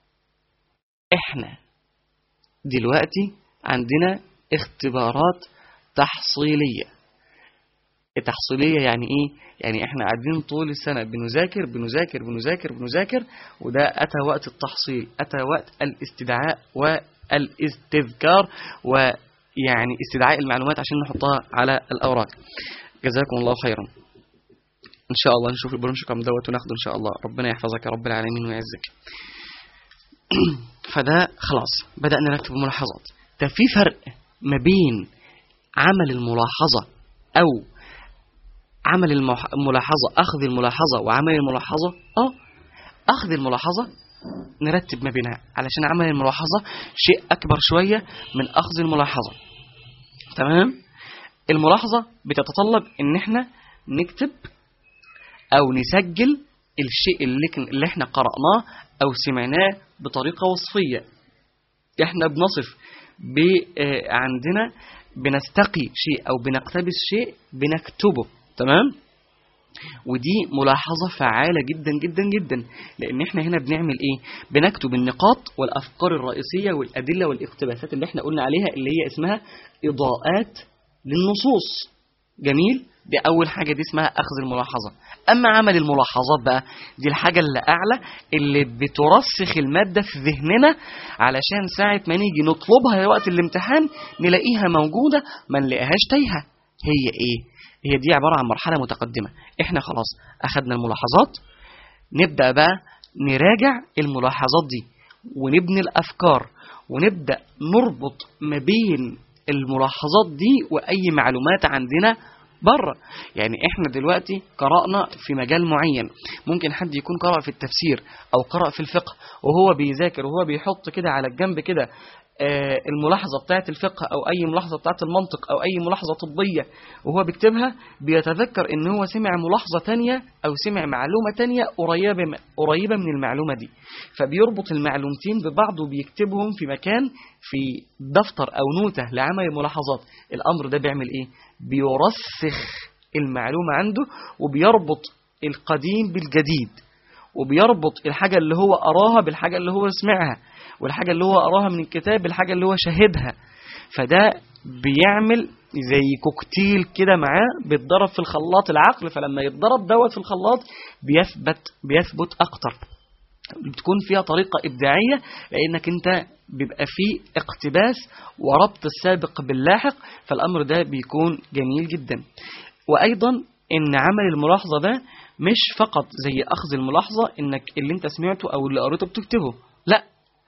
Speaker 4: احنا دلوقتي عندنا اختبارات تحصيلية التحصيلية يعني ايه يعني احنا قاعدين طول السنة بنذاكر بنذاكر بنذاكر بنذاكر وده اتى وقت التحصيل اتى وقت الاستدعاء والاستذكار ويعني استدعاء المعلومات عشان نحطها على الاوراق جزاكم الله خيرا ان شاء الله نشوف البرنامج كم دوت وناخده ان شاء الله ربنا يحفظك يا رب العالمين ويعزك فده خلاص بدأنا نكتب ملاحظات ده في فرق ما بين عمل الملاحظة أو عمل الملاحظة أخذ الملاحظة وعمل الملاحظة أه أخذ الملاحظة نرتب ما بينها علشان عمل الملاحظة شيء أكبر شوية من أخذ الملاحظة تمام الملاحظة بتتطلب إن احنا نكتب أو نسجل الشيء اللي, اللي احنا قرأناه أو سمعناه بطريقة وصفية احنا بنصف عندنا بنستقي شيء أو بنقتبس شيء بنكتبه تمام ودي ملاحظة فعالة جدا جدا جدا لأن احنا هنا بنعمل ايه بنكتب النقاط والأفكار الرئيسية والأدلة والاقتباسات اللي احنا قلنا عليها اللي هي اسمها إضاءات للنصوص جميل دي أول حاجة دي اسمها أخذ الملاحظة أما عمل الملاحظات بقى دي الحاجة اللي أعلى اللي بترسخ المادة في ذهننا علشان ساعة ما نيجي نطلبها وقت الامتحان نلاقيها موجودة ما نلاقيهاش تايهة هي إيه؟ هي دي عبارة عن مرحلة متقدمة إحنا خلاص أخذنا الملاحظات نبدأ بقى نراجع الملاحظات دي ونبني الأفكار ونبدأ نربط ما بين الملاحظات دي واي معلومات عندنا بره يعني احنا دلوقتي قرأنا في مجال معين ممكن حد يكون قرأ في التفسير او قرأ في الفقه وهو بيذاكر وهو بيحط كده على الجنب كده آه، الملاحظة بتاعت الفقه أو أي ملاحظة بتاعت المنطق أو أي ملاحظة طبية وهو بيكتبها بيتذكر إن هو سمع ملاحظة تانية أو سمع معلومة تانية قريبة قريبة من المعلومة دي فبيربط المعلومتين ببعض وبيكتبهم في مكان في دفتر أو نوتة لعمل الملاحظات الأمر ده بيعمل إيه؟ بيرسخ المعلومة عنده وبيربط القديم بالجديد وبيربط الحاجة اللي هو أراها بالحاجة اللي هو سمعها والحاجة اللي هو أراها من الكتاب بالحاجة اللي هو شاهدها فده بيعمل زي كوكتيل كده معاه بيتضرب في الخلاط العقل فلما يتضرب دوت في الخلاط بيثبت بيثبت أكتر بتكون فيها طريقة إبداعية لأنك أنت بيبقى فيه اقتباس وربط السابق باللاحق فالأمر ده بيكون جميل جدا وأيضا إن عمل الملاحظة ده مش فقط زي أخذ الملاحظة إنك اللي أنت سمعته أو اللي قريته بتكتبه لا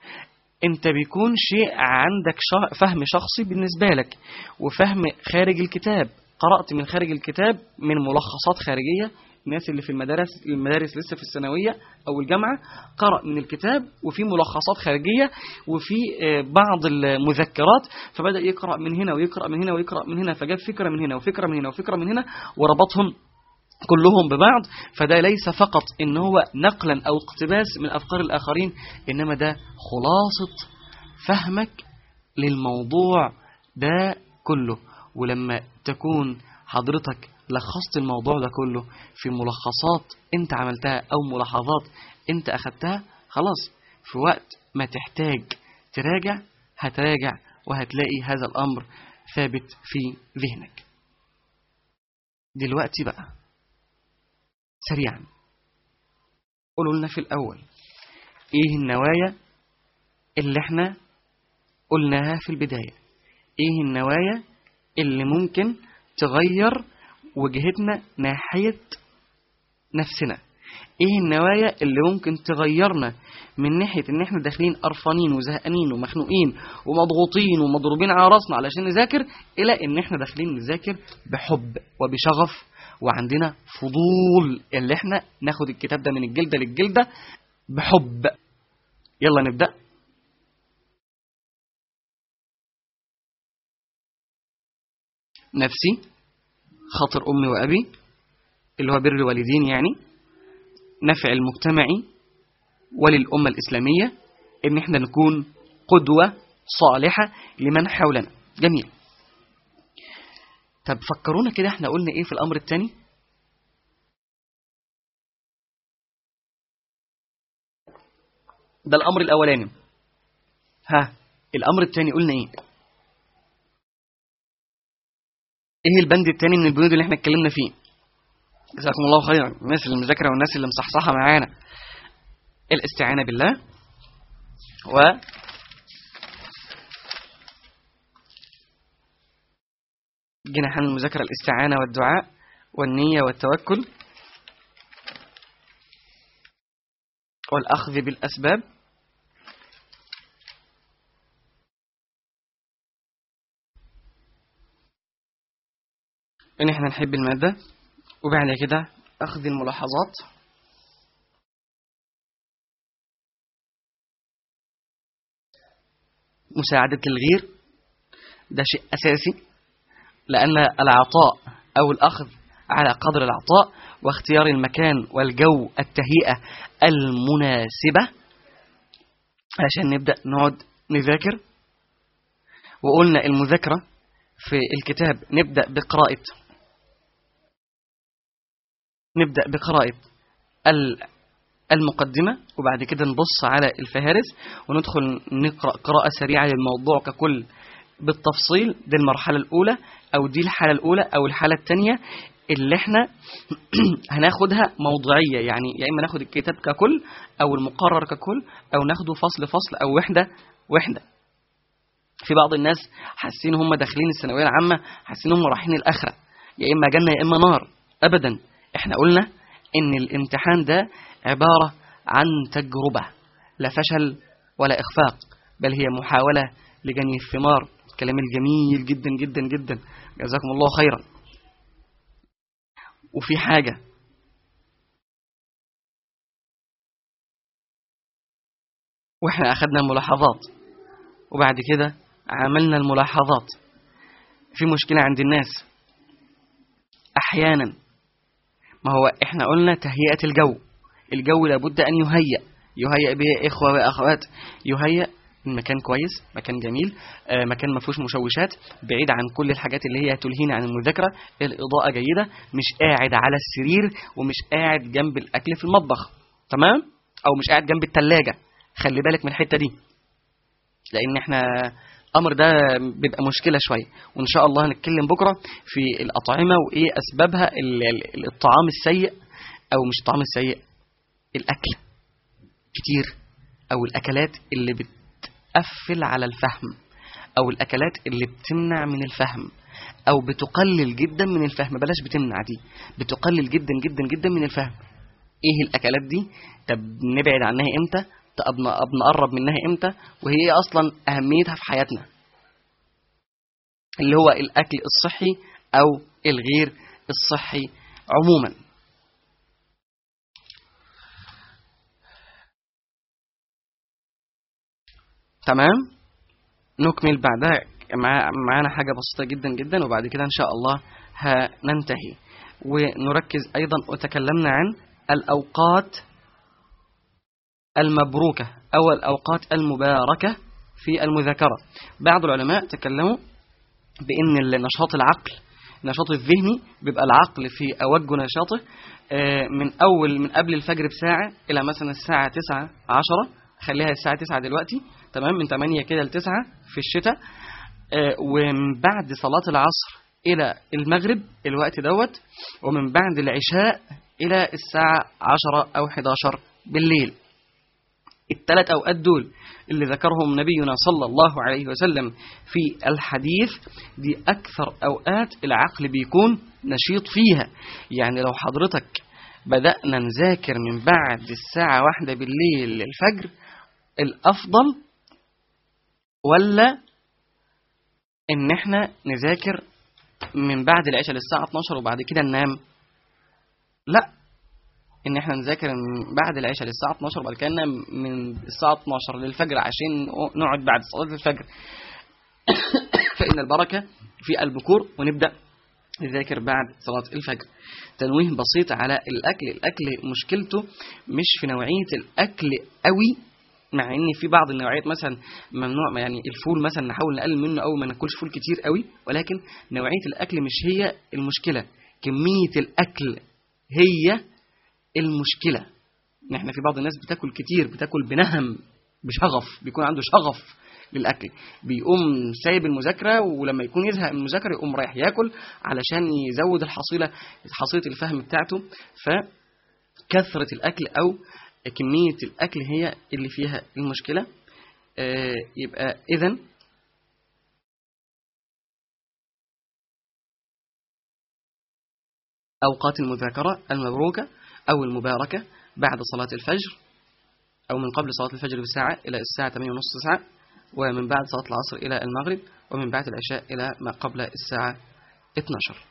Speaker 4: انت بيكون شيء عندك شا- فهم شخصي بالنسبة لك وفهم خارج الكتاب قرأت من خارج الكتاب من ملخصات خارجية الناس اللي في المدارس المدارس لسه في الثانوية أو الجامعة قرأ من الكتاب وفي ملخصات خارجية وفي آه، بعض المذكرات فبدأ يقرأ من هنا ويقرأ من هنا ويقرأ من هنا فجاب فكرة من هنا وفكرة من هنا وفكرة من هنا وربطهم كلهم ببعض فده ليس فقط ان هو نقلا او اقتباس من افكار الاخرين انما ده خلاصة فهمك للموضوع ده كله ولما تكون حضرتك لخصت الموضوع ده كله في ملخصات انت عملتها او ملاحظات انت اخدتها خلاص في وقت ما تحتاج تراجع هتراجع وهتلاقي هذا الامر ثابت في ذهنك دلوقتي بقى سريعا قولوا لنا في الأول إيه النوايا اللي احنا قلناها في البداية إيه النوايا اللي ممكن تغير وجهتنا ناحية نفسنا ايه النوايا اللي ممكن تغيرنا من ناحية ان احنا داخلين قرفانين وزهقانين ومخنوقين ومضغوطين ومضروبين على راسنا علشان نذاكر الى ان احنا داخلين نذاكر بحب وبشغف وعندنا فضول اللي احنا ناخد الكتاب ده من الجلدة للجلدة بحب يلا نبدأ نفسي خاطر أمي وأبي اللي هو بر الوالدين يعني نفع المجتمعي وللأمة الإسلامية إن إحنا نكون قدوة صالحة لمن حولنا جميل طب فكرونا كده إحنا قلنا إيه في الأمر الثاني ده الأمر الأولاني ها الأمر الثاني قلنا إيه إيه البند الثاني من البنود اللي إحنا اتكلمنا فيه جزاكم الله خيرا الناس اللي مذاكره والناس اللي مصحصحه معانا الاستعانه بالله و جناحان المذاكره الاستعانه والدعاء والنيه والتوكل والاخذ بالاسباب ان احنا نحب الماده وبعد كده أخذ الملاحظات مساعدة الغير ده شيء أساسي لأن العطاء أو الأخذ على قدر العطاء واختيار المكان والجو التهيئة المناسبة عشان نبدأ نقعد نذاكر وقلنا المذاكرة في الكتاب نبدأ بقراءة نبدأ بقراءة المقدمة وبعد كده نبص على الفهارس وندخل نقرأ قراءة سريعة للموضوع ككل بالتفصيل دي المرحلة الأولى أو دي الحالة الأولى أو الحالة الثانية اللي احنا هناخدها موضوعية يعني يا إما ناخد الكتاب ككل أو المقرر ككل أو ناخده فصل فصل أو وحدة وحدة في بعض الناس حاسين هم داخلين الثانوية العامة حاسين هم رايحين الآخرة يا إما جنة يا إما نار أبدا احنا قلنا ان الامتحان ده عبارة عن تجربة لا فشل ولا اخفاق بل هي محاولة لجني الثمار كلام الجميل جدا جدا جدا جزاكم الله خيرا وفي حاجة واحنا اخدنا ملاحظات وبعد كده عملنا الملاحظات في مشكلة عند الناس احيانا ما هو احنا قلنا تهيئة الجو الجو لابد ان يهيأ يهيأ به اخوة واخوات يهيأ مكان كويس مكان جميل آه، مكان ما فيهوش مشوشات بعيد عن كل الحاجات اللي هي تلهينا عن المذاكره الاضاءه جيده مش قاعد على السرير ومش قاعد جنب الاكل في المطبخ تمام او مش قاعد جنب الثلاجه خلي بالك من الحته دي لان احنا الامر ده بيبقى مشكله شويه وان شاء الله هنتكلم بكره في الاطعمه وايه اسبابها ال- ال- الطعام السيء او مش الطعام السيء الاكل كتير او الاكلات اللي بتقفل على الفهم او الاكلات اللي بتمنع من الفهم او بتقلل جدا من الفهم بلاش بتمنع دي بتقلل جدا جدا جدا من الفهم ايه الاكلات دي طب نبعد عنها امتى طب ن- طب نقرب منها امتى وهي ايه اصلا اهميتها في حياتنا اللي هو الاكل الصحي او الغير الصحي عموما تمام نكمل بعدها مع- معانا حاجة بسيطة جدا جدا وبعد كده إن شاء الله هننتهي ونركز أيضا وتكلمنا عن الأوقات المبروكة أو الأوقات المباركة في المذاكرة بعض العلماء تكلموا بأن النشاط العقل النشاط الذهني بيبقى العقل في أوج نشاطه آه، من أول من قبل الفجر بساعة إلى مثلا الساعة 9 10 خليها الساعة 9 دلوقتي تمام من 8 كده ل 9 في الشتاء آه، ومن بعد صلاة العصر إلى المغرب الوقت دوت ومن بعد العشاء إلى الساعة 10 أو 11 بالليل الثلاث أوقات دول اللي ذكرهم نبينا صلى الله عليه وسلم في الحديث دي أكثر أوقات العقل بيكون نشيط فيها يعني لو حضرتك بدأنا نذاكر من بعد الساعة واحدة بالليل للفجر الأفضل ولا إن إحنا نذاكر من بعد العشاء للساعة 12 وبعد كده ننام لا ان احنا نذاكر من بعد العشاء للساعه 12 وبعد كده ننام من الساعه 12 للفجر عشان نقعد بعد صلاه الفجر فان البركه في البكور ونبدا نذاكر بعد صلاه الفجر تنويه بسيط على الاكل الاكل مشكلته مش في نوعيه الاكل قوي مع ان في بعض النوعيات مثلا ممنوع يعني الفول مثلا نحاول نقلل منه او ما ناكلش فول كتير قوي ولكن نوعيه الاكل مش هي المشكله كميه الاكل هي المشكله ان احنا في بعض الناس بتاكل كتير بتاكل بنهم بشغف بيكون عنده شغف للاكل بيقوم سايب المذاكره ولما يكون يزهق من المذاكره يقوم رايح ياكل علشان يزود الحصيله حصيله الفهم بتاعته فكثره الاكل او كميه الاكل هي اللي فيها المشكله آه، يبقى اذا أوقات المذاكرة المبروكة أو المباركة بعد صلاة الفجر أو من قبل صلاة الفجر بساعة إلى الساعة 8 ونص ساعة ومن بعد صلاة العصر إلى المغرب ومن بعد العشاء إلى ما قبل الساعة 12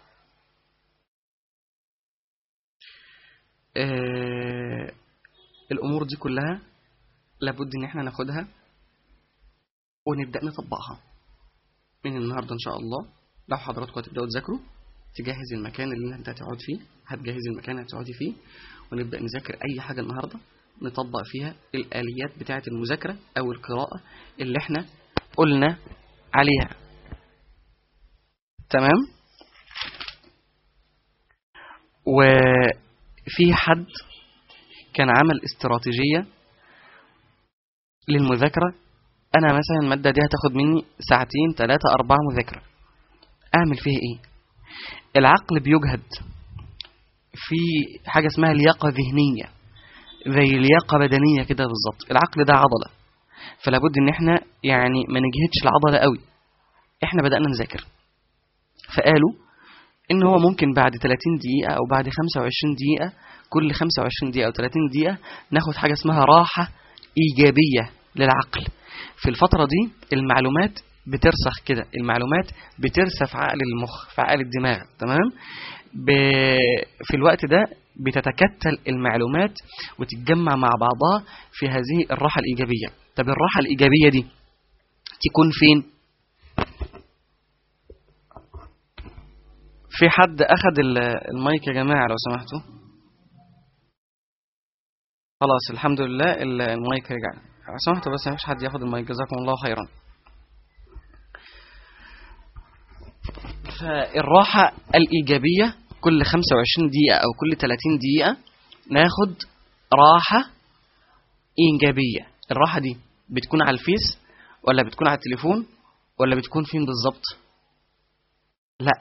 Speaker 4: آه، الأمور دي كلها لابد إن احنا ناخدها ونبدأ نطبقها من النهاردة إن شاء الله لو حضراتكم هتبدأوا تذاكروا تجهز المكان اللي انت هتقعد فيه هتجهز المكان اللي هتقعدي فيه ونبدأ نذاكر أي حاجة النهاردة نطبق فيها الآليات بتاعة المذاكرة أو القراءة اللي احنا قلنا عليها تمام وفي حد كان عمل استراتيجية للمذاكرة أنا مثلا المادة دي هتاخد مني ساعتين ثلاثة أربعة مذاكرة أعمل فيها إيه العقل بيجهد في حاجة اسمها لياقة ذهنية زي لياقة بدنية كده بالظبط العقل ده عضلة فلابد ان احنا يعني ما نجهدش العضلة قوي احنا بدأنا نذاكر فقالوا ان هو ممكن بعد 30 دقيقة او بعد 25 دقيقة كل 25 دقيقة او 30 دقيقة ناخد حاجة اسمها راحة ايجابية للعقل في الفترة دي المعلومات بترسخ كده المعلومات بترسى في عقل المخ في عقل الدماغ تمام ب... في الوقت ده بتتكتل المعلومات وتتجمع مع بعضها في هذه الراحة الإيجابية طب الراحة الإيجابية دي تكون فين في حد أخد ال- المايك يا جماعة لو سمحتوا خلاص الحمد لله ال- المايك رجع لو سمحتوا بس مفيش حد ياخد المايك جزاكم الله خيرا فالراحة الإيجابية كل 25 دقيقة أو كل 30 دقيقة ناخد راحة إيجابية الراحة دي بتكون على الفيس ولا بتكون على التليفون ولا بتكون فين بالظبط لا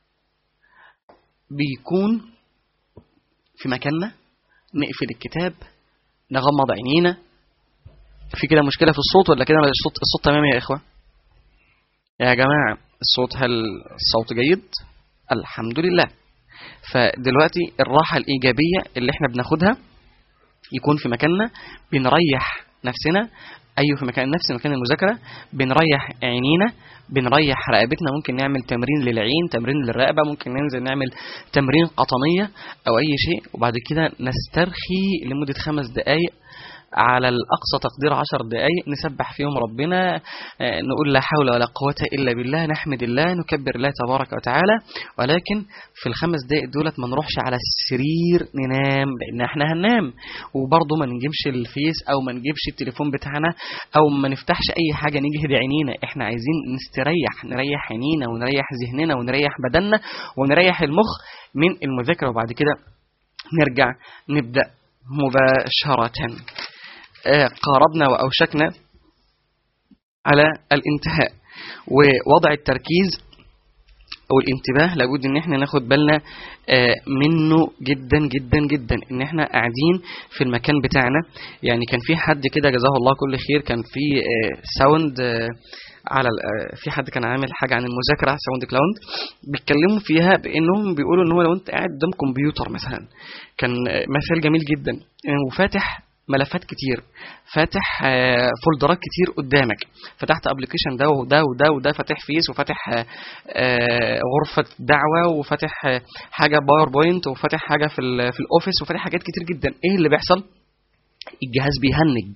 Speaker 4: بيكون في مكاننا نقفل الكتاب نغمض عينينا في كده مشكلة في الصوت ولا كده الصوت الصوت تمام يا إخوة يا جماعة الصوت هل الصوت جيد الحمد لله فدلوقتي الراحة الإيجابية اللي احنا بناخدها يكون في مكاننا بنريح نفسنا أيوه في مكان نفس مكان المذاكرة بنريح عينينا بنريح رقبتنا ممكن نعمل تمرين للعين تمرين للرقبة ممكن ننزل نعمل تمرين قطنية أو أي شيء وبعد كده نسترخي لمدة خمس دقايق على الأقصى تقدير عشر دقايق نسبح فيهم ربنا آه، نقول لا حول ولا قوة إلا بالله نحمد الله نكبر الله تبارك وتعالى ولكن في الخمس دقايق دولت ما نروحش على السرير ننام لأن احنا هننام وبرضه ما نجيبش الفيس أو ما نجيبش التليفون بتاعنا أو ما نفتحش أي حاجة نجهد عينينا احنا عايزين نستريح نريح عينينا ونريح ذهننا ونريح بدننا ونريح المخ من المذاكرة وبعد كده نرجع نبدأ مباشرة آه، قاربنا وأوشكنا على الانتهاء ووضع التركيز او الانتباه لابد ان احنا ناخد بالنا آه، منه جدا جدا جدا ان احنا قاعدين في المكان بتاعنا يعني كان في حد كده جزاه الله كل خير كان في آه، ساوند آه، على ال- آه، في حد كان عامل حاجه عن المذاكره ساوند كلاود بيتكلموا فيها بانهم بيقولوا ان هو لو انت قاعد قدام كمبيوتر مثلا كان آه، مثال جميل جدا آه، وفاتح ملفات كتير فاتح آه، فولدرات كتير قدامك فتحت ابلكيشن ده وده وده وده فاتح فيس وفاتح آه، آه، غرفة دعوة وفاتح آه، حاجة باوربوينت وفاتح حاجة في ال- في الاوفيس وفاتح حاجات كتير جدا ايه اللي بيحصل الجهاز بيهنج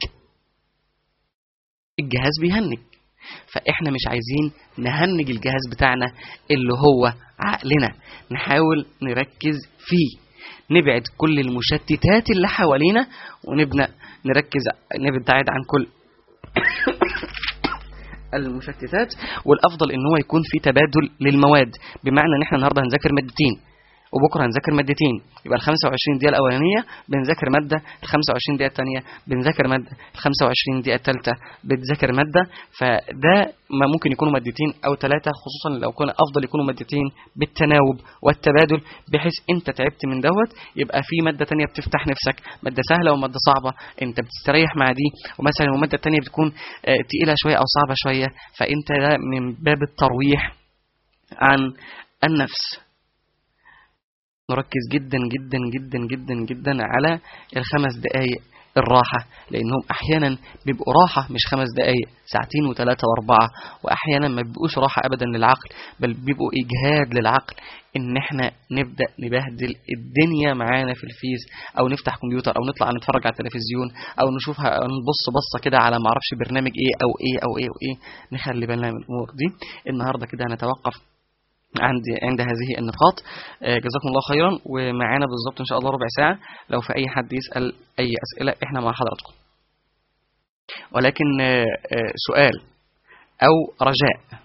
Speaker 4: الجهاز بيهنج فاحنا مش عايزين نهنج الجهاز بتاعنا اللي هو عقلنا نحاول نركز فيه نبعد كل المشتتات اللي حوالينا ونبدا نركز نبعد عن كل المشتتات والافضل ان هو يكون في تبادل للمواد بمعنى ان احنا النهارده هنذاكر مادتين وبكره هنذاكر مادتين يبقى ال 25 دقيقه الاولانيه بنذاكر ماده ال 25 دقيقه الثانيه بنذاكر ماده ال 25 دقيقه الثالثه بتذاكر ماده فده ما ممكن يكونوا مادتين او ثلاثه خصوصا لو كان افضل يكونوا مادتين بالتناوب والتبادل بحيث انت تعبت من دوت يبقى في ماده ثانيه بتفتح نفسك ماده سهله وماده صعبه انت بتستريح مع دي ومثلا الماده الثانيه بتكون آه، تقيله شويه او صعبه شويه فانت ده من باب الترويح عن النفس نركز جدا جدا جدا جدا جدا على الخمس دقايق الراحة لأنهم أحيانا بيبقوا راحة مش خمس دقايق ساعتين وثلاثة وأربعة وأحيانا ما بيبقوش راحة أبدا للعقل بل بيبقوا إجهاد للعقل إن إحنا نبدأ نبهدل الدنيا معانا في الفيس أو نفتح كمبيوتر أو نطلع نتفرج على التلفزيون أو نشوفها أو نبص بصة كده على معرفش برنامج إيه أو إيه أو إيه وإيه نخلي بالنا من الأمور دي النهاردة كده هنتوقف عند عند هذه النقاط آه، جزاكم الله خيرا ومعانا بالظبط ان شاء الله ربع ساعه لو في اي حد يسال اي اسئله احنا مع حضراتكم ولكن آه، آه، سؤال او رجاء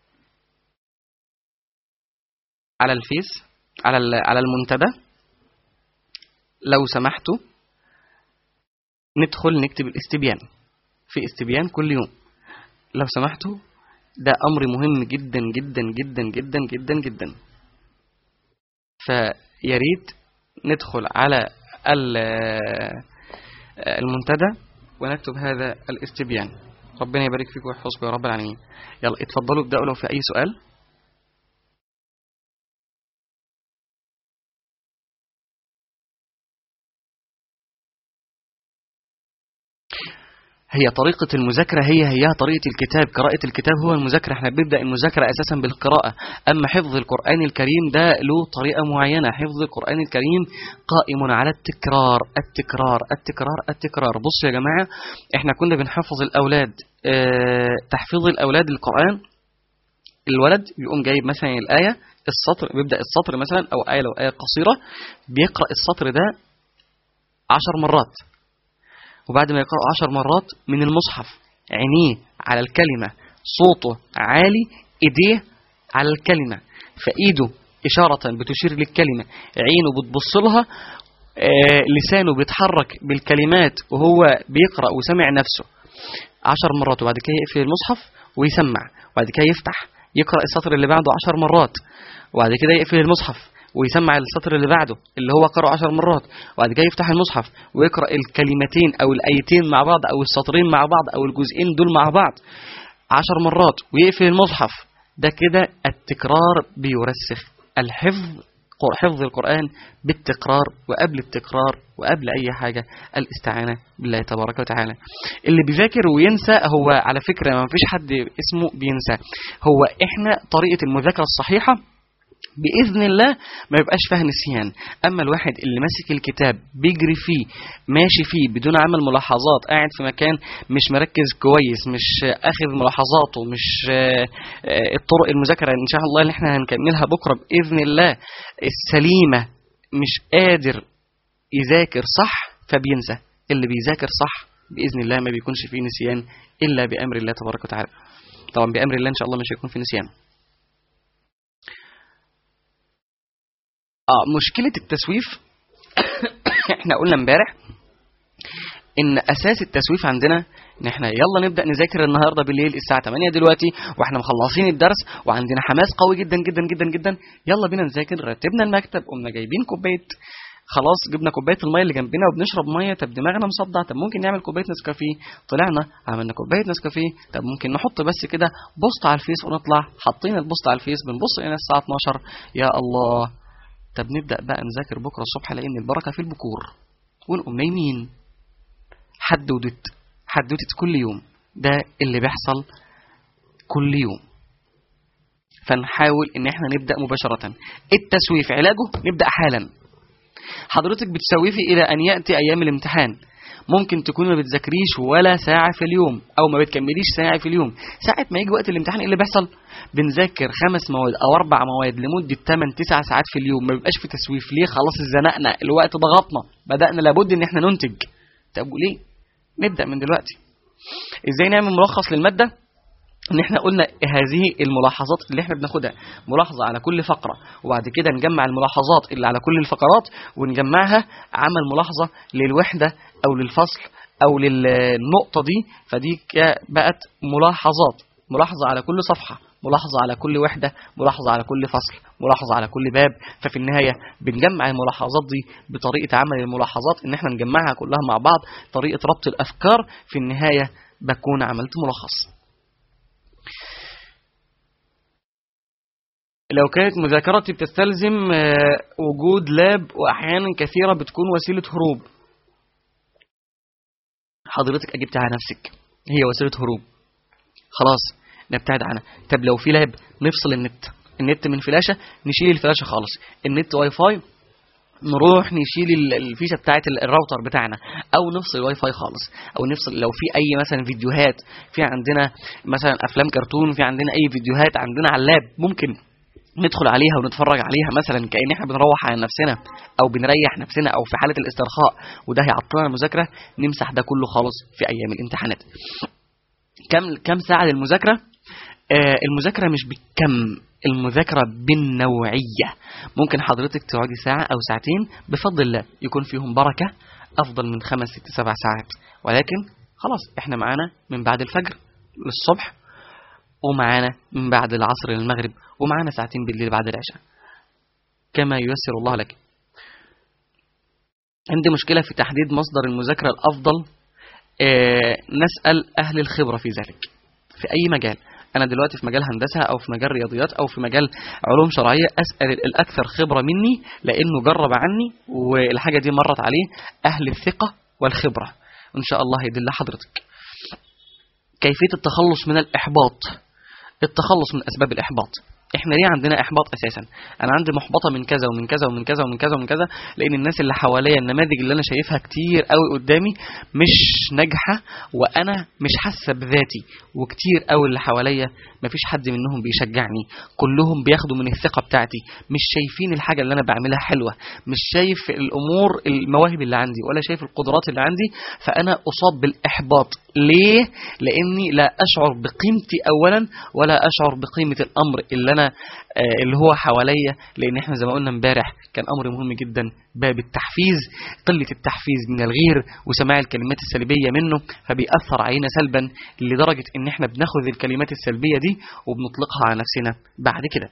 Speaker 4: على الفيس على ال- على المنتدى لو سمحتوا ندخل نكتب الاستبيان في استبيان كل يوم لو سمحتوا ده امر مهم جدا جدا جدا جدا جدا جدا فيا ريت ندخل على ال- المنتدى ونكتب هذا الاستبيان ربنا يبارك فيكم ويحفظكم يا رب العالمين يلا اتفضلوا ابدأوا لو في اي سؤال هي طريقة المذاكرة هي هي طريقة الكتاب قراءة الكتاب هو المذاكرة احنا بنبدأ المذاكرة أساسا بالقراءة أما حفظ القرآن الكريم ده له طريقة معينة حفظ القرآن الكريم قائم على التكرار التكرار التكرار التكرار بصوا يا جماعة احنا كنا بنحفظ الأولاد اه تحفيظ الأولاد القرآن الولد بيقوم جايب مثلا الآية السطر بيبدأ السطر مثلا أو آية لو آية قصيرة بيقرأ السطر ده عشر مرات وبعد ما يقرأ عشر مرات من المصحف عينيه على الكلمة صوته عالي ايديه على الكلمة فايده إشارة بتشير للكلمة عينه بتبص لها آه لسانه بيتحرك بالكلمات وهو بيقرأ وسمع نفسه عشر مرات وبعد كده يقفل المصحف ويسمع وبعد كده يفتح يقرأ السطر اللي بعده عشر مرات وبعد كده يقفل المصحف ويسمع السطر اللي بعده اللي هو قرأه عشر مرات وبعد كده يفتح المصحف ويقرأ الكلمتين أو الآيتين مع بعض أو السطرين مع بعض أو الجزئين دول مع بعض عشر مرات ويقفل المصحف ده كده التكرار بيرسخ الحفظ حفظ القرآن بالتكرار وقبل التكرار وقبل أي حاجة الاستعانة بالله تبارك وتعالى اللي بيذاكر وينسى هو على فكرة ما فيش حد اسمه بينسى هو إحنا طريقة المذاكرة الصحيحة باذن الله ما يبقاش فيها نسيان اما الواحد اللي ماسك الكتاب بيجري فيه ماشي فيه بدون عمل ملاحظات قاعد في مكان مش مركز كويس مش اخذ ملاحظاته مش الطرق المذاكره ان شاء الله اللي احنا هنكملها بكره باذن الله السليمه مش قادر يذاكر صح فبينسى اللي بيذاكر صح باذن الله ما بيكونش فيه نسيان الا بامر الله تبارك وتعالى طبعا بامر الله ان شاء الله مش هيكون فيه نسيان اه مشكلة التسويف احنا قلنا امبارح ان اساس التسويف عندنا ان احنا يلا نبدا نذاكر النهارده بالليل الساعه 8 دلوقتي واحنا مخلصين الدرس وعندنا حماس قوي جدا جدا جدا جدا يلا بينا نذاكر رتبنا المكتب قمنا جايبين كوبايه خلاص جبنا كوبايه الميه اللي جنبنا وبنشرب ميه طب دماغنا مصدع طب ممكن نعمل كوبايه نسكافيه طلعنا عملنا كوبايه نسكافيه طب ممكن نحط بس كده بوست على الفيس ونطلع حاطين البوست على الفيس بنبص لقينا الساعه 12 يا الله طب نبدأ بقى نذاكر بكرة الصبح لأن البركة في البكور ونقوم نايمين حدودت حدودت كل يوم ده اللي بيحصل كل يوم فنحاول ان احنا نبدأ مباشرة التسويف علاجه نبدأ حالا حضرتك بتسوفي الى ان يأتي ايام الامتحان ممكن تكون ما بتذاكريش ولا ساعة في اليوم أو ما بتكمليش ساعة في اليوم ساعة ما يجي وقت الامتحان إيه اللي بيحصل بنذاكر خمس مواد أو أربع مواد لمدة 8 9 ساعات في اليوم ما بيبقاش في تسويف ليه خلاص اتزنقنا الوقت ضغطنا بدأنا لابد إن احنا ننتج طب وليه نبدأ من دلوقتي إزاي نعمل ملخص للمادة ان احنا قلنا هذه الملاحظات اللي احنا بناخدها ملاحظة على كل فقرة وبعد كده نجمع الملاحظات اللي على كل الفقرات ونجمعها عمل ملاحظة للوحدة او للفصل او للنقطة دي فدي بقت ملاحظات ملاحظة على كل صفحة ملاحظة على كل وحدة ملاحظة على كل فصل ملاحظة على كل باب ففي النهاية بنجمع الملاحظات دي بطريقة عمل الملاحظات ان احنا نجمعها كلها مع بعض طريقة ربط الافكار في النهاية بكون عملت ملخص لو كانت مذاكرتي بتستلزم وجود لاب واحيانا كثيرة بتكون وسيلة هروب حضرتك اجبت على نفسك هي وسيلة هروب خلاص نبتعد عنها طب لو في لاب نفصل النت النت من فلاشة نشيل الفلاشة خالص النت واي فاي نروح نشيل الفيشه بتاعه الراوتر بتاعنا او نفصل الواي فاي خالص او نفصل لو في اي مثلا فيديوهات في عندنا مثلا افلام كرتون في عندنا اي فيديوهات عندنا على اللاب ممكن ندخل عليها ونتفرج عليها مثلا كأن احنا بنروح على نفسنا او بنريح نفسنا او في حالة الاسترخاء وده هيعطلنا المذاكرة نمسح ده كله خالص في ايام الامتحانات كم كم ساعة للمذاكرة آه المذاكرة مش بالكم المذاكرة بالنوعية ممكن حضرتك تقعدي ساعة أو ساعتين بفضل الله يكون فيهم بركة أفضل من خمس ست سبع ساعات ولكن خلاص احنا معانا من بعد الفجر للصبح ومعانا من بعد العصر للمغرب ومعانا ساعتين بالليل بعد العشاء كما ييسر الله لك عندي مشكلة في تحديد مصدر المذاكرة الأفضل آه نسأل أهل الخبرة في ذلك في أي مجال أنا دلوقتي في مجال هندسة أو في مجال رياضيات أو في مجال علوم شرعية أسأل الأكثر خبرة مني لأنه جرب عني والحاجة دي مرت عليه أهل الثقة والخبرة إن شاء الله يدل حضرتك كيفيه التخلص من الاحباط التخلص من اسباب الاحباط احنا ليه عندنا احباط اساسا انا عندي محبطه من كذا ومن كذا ومن كذا ومن كذا ومن كذا لان الناس اللي حواليا النماذج اللي انا شايفها كتير قوي قدامي مش ناجحه وانا مش حاسه بذاتي وكتير قوي اللي حواليا مفيش حد منهم بيشجعني كلهم بياخدوا من الثقه بتاعتي مش شايفين الحاجه اللي انا بعملها حلوه مش شايف الامور المواهب اللي عندي ولا شايف القدرات اللي عندي فانا اصاب بالاحباط ليه لاني لا اشعر بقيمتي اولا ولا اشعر بقيمه الامر اللي انا آه، اللي هو حواليا لان احنا زي ما قلنا امبارح كان امر مهم جدا باب التحفيز قله التحفيز من الغير وسماع الكلمات السلبيه منه فبيأثر علينا سلبا لدرجه ان احنا بناخذ الكلمات السلبيه دي وبنطلقها على نفسنا بعد كده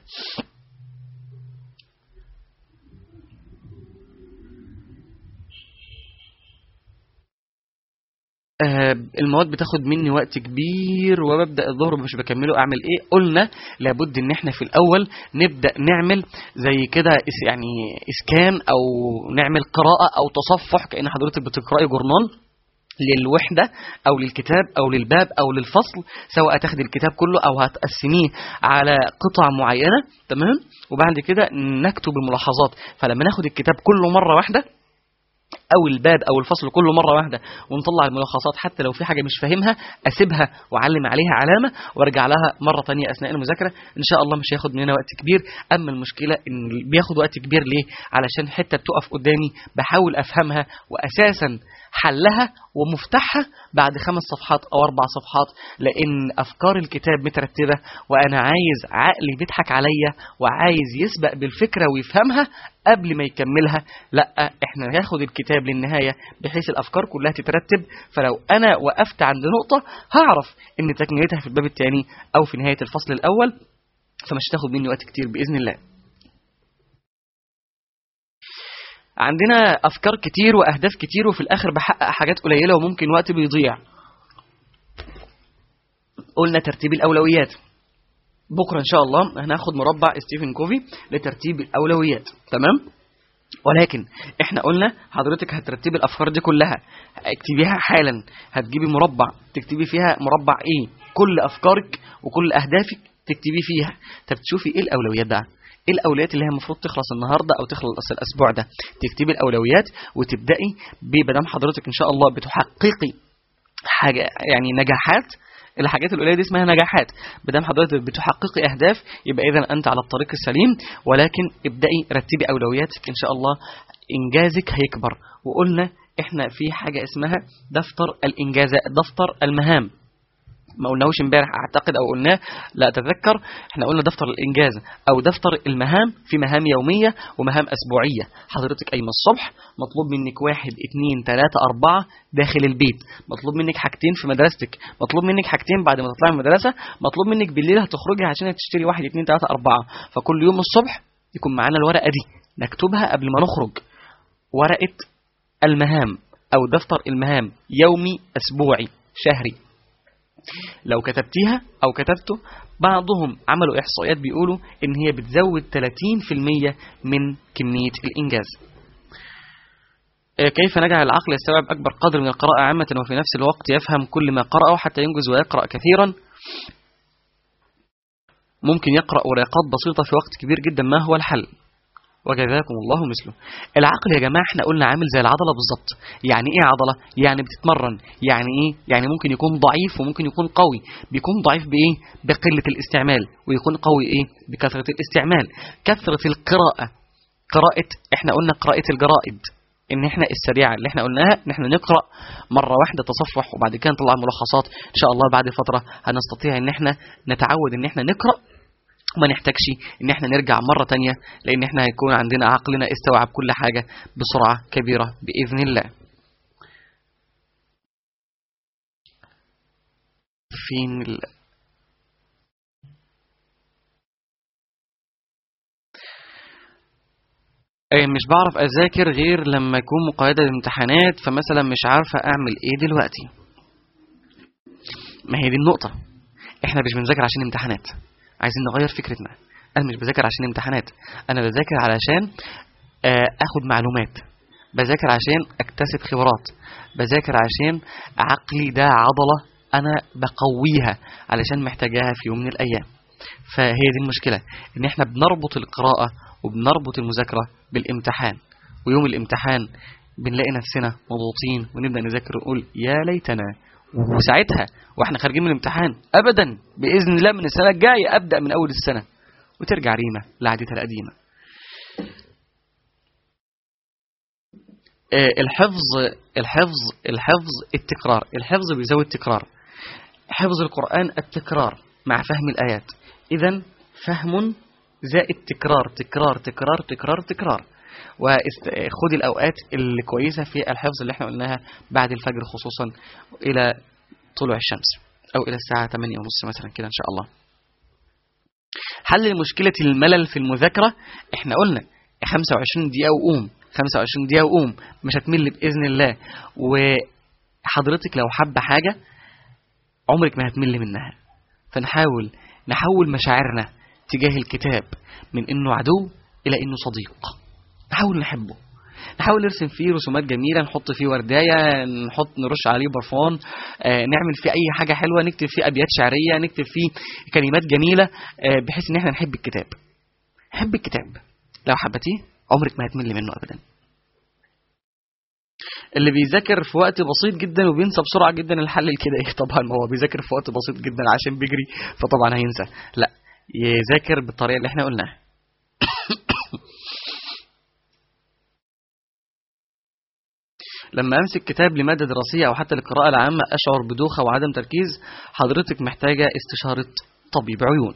Speaker 4: آه، المواد بتاخد مني وقت كبير وببدا الظهر مش بكمله اعمل ايه قلنا لابد ان احنا في الاول نبدا نعمل زي كده إس- يعني اسكان او نعمل قراءه او تصفح كان حضرتك بتقراي جورنال للوحدة أو للكتاب أو للباب أو للفصل سواء تاخدي الكتاب كله أو هتقسميه على قطع معينة تمام وبعد كده نكتب الملاحظات فلما ناخد الكتاب كله مرة واحدة او الباب او الفصل كله مره واحده ونطلع الملخصات حتى لو في حاجه مش فاهمها اسيبها واعلم عليها علامه وارجع لها مره تانية اثناء المذاكره ان شاء الله مش هياخد مننا وقت كبير اما المشكله ان بياخد وقت كبير ليه علشان حته بتقف قدامي بحاول افهمها واساسا حلها ومفتاحها بعد خمس صفحات او اربع صفحات لان افكار الكتاب مترتبه وانا عايز عقلي بيضحك عليا وعايز يسبق بالفكره ويفهمها قبل ما يكملها لا احنا ناخد الكتاب للنهايه بحيث الافكار كلها تترتب فلو انا وقفت عند نقطه هعرف ان تكملتها في الباب الثاني او في نهايه الفصل الاول فمش هتاخد مني وقت كتير باذن الله عندنا افكار كتير واهداف كتير وفي الاخر بحقق حاجات قليله وممكن وقت بيضيع قلنا ترتيب الاولويات بكره ان شاء الله هناخد مربع ستيفن كوفي لترتيب الاولويات تمام ولكن احنا قلنا حضرتك هترتبي الافكار دي كلها اكتبيها حالا هتجيبي مربع تكتبي فيها مربع ايه كل افكارك وكل اهدافك تكتبي فيها طب تشوفي ايه الاولويات ده ايه الاولويات اللي هي المفروض تخلص النهارده او تخلص الاسبوع ده تكتبي الاولويات وتبداي بدم حضرتك ان شاء الله بتحققي حاجه يعني نجاحات الحاجات القليله دي اسمها نجاحات بدل حضرتك بتحققي اهداف يبقى اذا انت على الطريق السليم ولكن ابداي رتبي اولوياتك ان شاء الله انجازك هيكبر وقلنا احنا في حاجه اسمها دفتر الانجازات دفتر المهام ما قلناهوش امبارح اعتقد او قلناه لا اتذكر احنا قلنا دفتر الانجاز او دفتر المهام في مهام يوميه ومهام اسبوعيه حضرتك قايمه الصبح مطلوب منك واحد اتنين تلاته اربعه داخل البيت مطلوب منك حاجتين في مدرستك مطلوب منك حاجتين بعد ما تطلعي من المدرسه مطلوب منك بالليل هتخرجي عشان تشتري واحد اتنين تلاته اربعه فكل يوم الصبح يكون معانا الورقه دي نكتبها قبل ما نخرج ورقه المهام او دفتر المهام يومي اسبوعي شهري لو كتبتيها او كتبته بعضهم عملوا احصائيات بيقولوا ان هي بتزود 30% من كميه الانجاز آه، كيف نجعل العقل يستوعب اكبر قدر من القراءه عامه وفي نفس الوقت يفهم كل ما قرأه حتى ينجز ويقرأ كثيرا ممكن يقرأ ورقات بسيطة في وقت كبير جدا ما هو الحل وجزاكم الله مثله العقل يا جماعة احنا قلنا عامل زي العضلة بالظبط يعني ايه عضلة يعني بتتمرن يعني ايه يعني ممكن يكون ضعيف وممكن يكون قوي بيكون ضعيف بايه بقلة الاستعمال ويكون قوي ايه بكثرة الاستعمال كثرة القراءة قراءة احنا قلنا قراءة الجرائد ان احنا السريعه اللي احنا قلناها ان احنا نقرا مره واحده تصفح وبعد كده نطلع ملخصات ان شاء الله بعد فتره هنستطيع ان احنا نتعود ان احنا نقرا وما نحتاجش ان احنا نرجع مرة تانية لان احنا هيكون عندنا عقلنا استوعب كل حاجة بسرعة كبيرة بإذن الله فين ال... أي مش بعرف أذاكر غير لما يكون مقيدة الامتحانات فمثلا مش عارفة أعمل إيه دلوقتي ما هي دي النقطة إحنا مش بنذاكر عشان امتحانات عايزين نغير فكرتنا انا مش بذاكر عشان امتحانات انا بذاكر علشان آه، اخد معلومات بذاكر عشان اكتسب خبرات بذاكر عشان عقلي ده عضلة انا بقويها علشان محتاجاها في يوم من الايام فهي دي المشكله ان احنا بنربط القراءه وبنربط المذاكره بالامتحان ويوم الامتحان بنلاقي نفسنا مضغوطين ونبدا نذاكر ونقول يا ليتنا وساعتها واحنا خارجين من الامتحان ابدا باذن الله من السنه الجايه ابدا من اول السنه وترجع ريمه لعادتها القديمه آه، الحفظ الحفظ الحفظ التكرار الحفظ بيزود التكرار حفظ القرآن التكرار مع فهم الآيات إذا فهم زائد تكرار تكرار تكرار تكرار تكرار وخد الأوقات الكويسة في الحفظ اللي احنا قلناها بعد الفجر خصوصا إلى طلوع الشمس أو إلى الساعة 8 ونص مثلا كده إن شاء الله حل لمشكلة الملل في المذاكرة احنا قلنا 25 دقيقة وقوم 25 دقيقة وقوم مش هتمل بإذن الله وحضرتك لو حابة حاجة عمرك ما هتمل منها فنحاول نحول مشاعرنا تجاه الكتاب من انه عدو الى انه صديق نحاول نحبه نحاول نرسم فيه رسومات جميلة نحط فيه ورداية نحط نرش عليه برفان آه، نعمل فيه أي حاجة حلوة نكتب فيه أبيات شعرية نكتب فيه كلمات جميلة آه، بحيث إن احنا نحب الكتاب حب الكتاب لو حبتيه عمرك ما هتمل منه أبدا اللي بيذاكر في وقت بسيط جدا وبينسى بسرعة جدا الحل كده ايه طبعا ما هو بيذاكر في وقت بسيط جدا عشان بيجري فطبعا هينسى لا يذاكر بالطريقة اللي احنا قلناها لما امسك كتاب لماده دراسيه او حتى للقراءه العامه اشعر بدوخه وعدم تركيز حضرتك محتاجه استشاره طبيب عيون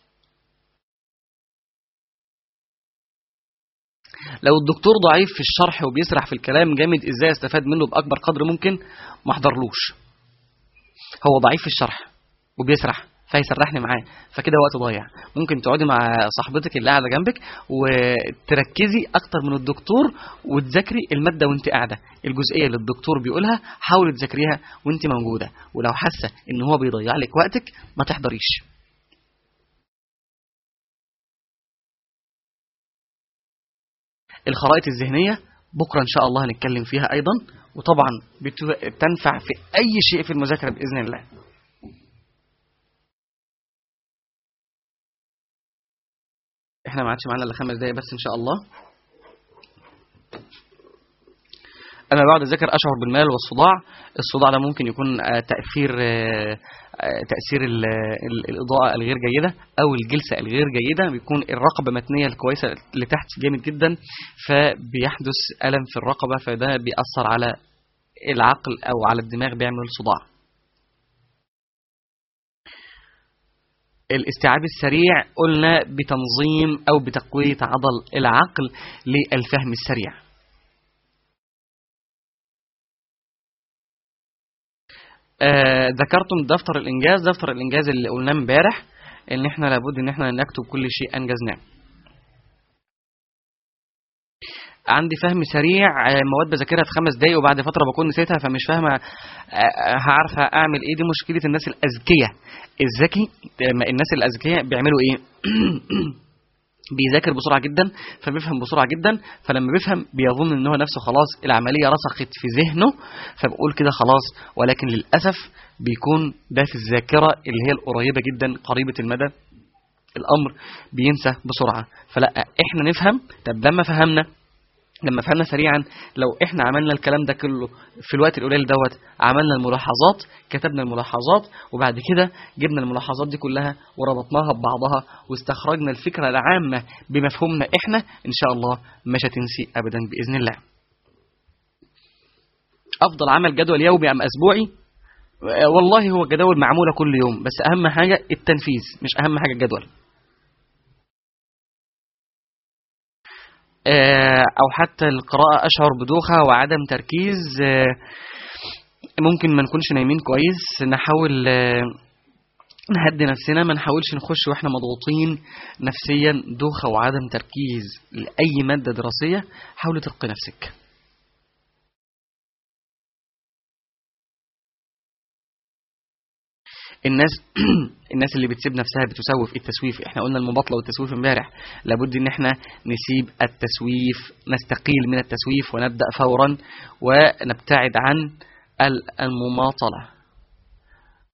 Speaker 4: لو الدكتور ضعيف في الشرح وبيسرح في الكلام جامد ازاي استفاد منه باكبر قدر ممكن ما احضرلوش هو ضعيف في الشرح وبيسرح فيسرحني معاه فكده وقت ضايع ممكن تقعدي مع صاحبتك اللي قاعده جنبك وتركزي اكتر من الدكتور وتذاكري الماده وانت قاعده الجزئيه اللي الدكتور بيقولها حاولي تذاكريها وانت موجوده ولو حاسه ان هو بيضيع لك وقتك ما تحضريش الخرائط الذهنيه بكره ان شاء الله هنتكلم فيها ايضا وطبعا بت- بتنفع في اي شيء في المذاكره باذن الله احنا ما عادش معانا الا خمس دقايق بس ان شاء الله انا بعد اذاكر اشعر بالملل والصداع الصداع ده ممكن يكون آه، تاثير آه، آه، تاثير ال- ال- الاضاءه الغير جيده او الجلسه الغير جيده بيكون الرقبه متنيه الكويسه لتحت جامد جدا فبيحدث الم في الرقبه فده بيأثر على العقل او على الدماغ بيعمل صداع الاستيعاب السريع قلنا بتنظيم او بتقويه عضل العقل للفهم السريع آه، ذكرتم دفتر الانجاز دفتر الانجاز اللي قلناه امبارح ان احنا لابد ان احنا نكتب كل شيء انجزناه عندي فهم سريع آه، مواد بذاكرها في خمس دقايق وبعد فتره بكون نسيتها فمش فاهمه آه، هعرف اعمل ايه دي مشكله الناس الاذكياء الذكي آه، الناس الاذكياء بيعملوا ايه بيذاكر بسرعه جدا فبيفهم بسرعه جدا فلما بيفهم بيظن ان هو نفسه خلاص العمليه رسخت في ذهنه فبقول كده خلاص ولكن للاسف بيكون ده في الذاكره اللي هي القريبه جدا قريبه المدى الامر بينسى بسرعه فلا احنا نفهم طب لما فهمنا لما فهمنا سريعا لو احنا عملنا الكلام ده كله في الوقت القليل دوت عملنا الملاحظات كتبنا الملاحظات وبعد كده جبنا الملاحظات دي كلها وربطناها ببعضها واستخرجنا الفكره العامه بمفهومنا احنا ان شاء الله مش هتنسي ابدا باذن الله افضل عمل جدول يومي ام اسبوعي آه، والله هو جداول معموله كل يوم بس اهم حاجه التنفيذ مش اهم حاجه الجدول آه، او حتى القراءه اشعر بدوخه وعدم تركيز آه، ممكن ما نكونش نايمين كويس نحاول آه، نهدي نفسنا ما نحاولش نخش واحنا مضغوطين نفسيا دوخه وعدم تركيز لاي ماده دراسيه حاولي ترقي نفسك الناس الناس اللي بتسيب نفسها بتسوف التسويف احنا قلنا المباطله والتسويف امبارح لابد ان احنا نسيب التسويف نستقيل من التسويف ونبدا فورا ونبتعد عن ال- المماطله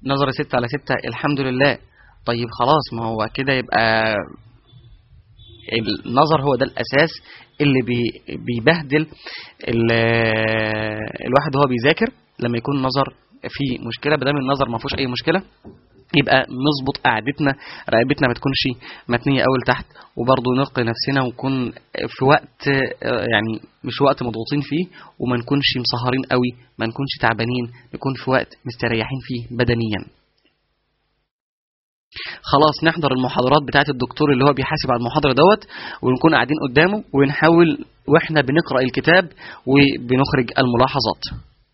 Speaker 4: نظر ستة على ستة الحمد لله طيب خلاص ما هو كده يبقى النظر هو ده الأساس اللي بي بيبهدل ال- الواحد وهو بيذاكر لما يكون النظر فيه مشكلة بدل النظر ما فيهوش أي مشكلة يبقى نظبط قعدتنا رقبتنا ما تكونش متنية أول تحت وبرضه نلقي نفسنا ونكون في وقت آه، يعني مش وقت مضغوطين فيه وما نكونش مسهرين قوي ما نكونش تعبانين نكون في وقت مستريحين فيه بدنيا خلاص نحضر المحاضرات بتاعت الدكتور اللي هو بيحاسب على المحاضرة دوت ونكون قاعدين قدامه ونحاول واحنا بنقرأ الكتاب وبنخرج الملاحظات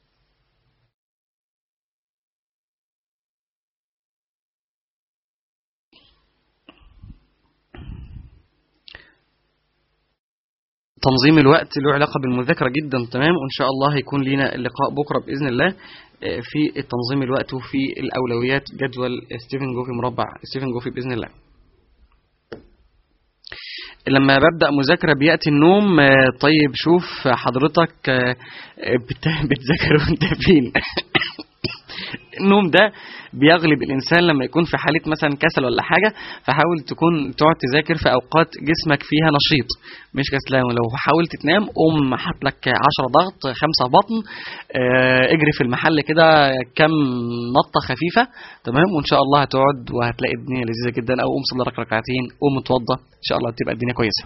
Speaker 4: تنظيم الوقت له علاقة بالمذاكرة جدا تمام وإن شاء الله هيكون لينا اللقاء بكرة بإذن الله آه، في تنظيم الوقت وفي الأولويات جدول ستيفن جوفي مربع ستيفن جوفي بإذن الله لما ببدأ مذاكرة بيأتي النوم آه، طيب شوف حضرتك آه، بت- بتذاكر وانت فين النوم ده بيغلب الانسان لما يكون في حاله مثلا كسل ولا حاجه فحاول تكون تقعد تذاكر في اوقات جسمك فيها نشيط مش كسلان ولو حاولت تنام قوم حط لك 10 ضغط خمسة بطن آه، اجري في المحل كده كم نطه خفيفه تمام وان شاء الله هتقعد وهتلاقي الدنيا لذيذه جدا او قوم صلي لك ركعتين قوم اتوضى ان شاء الله تبقى الدنيا كويسه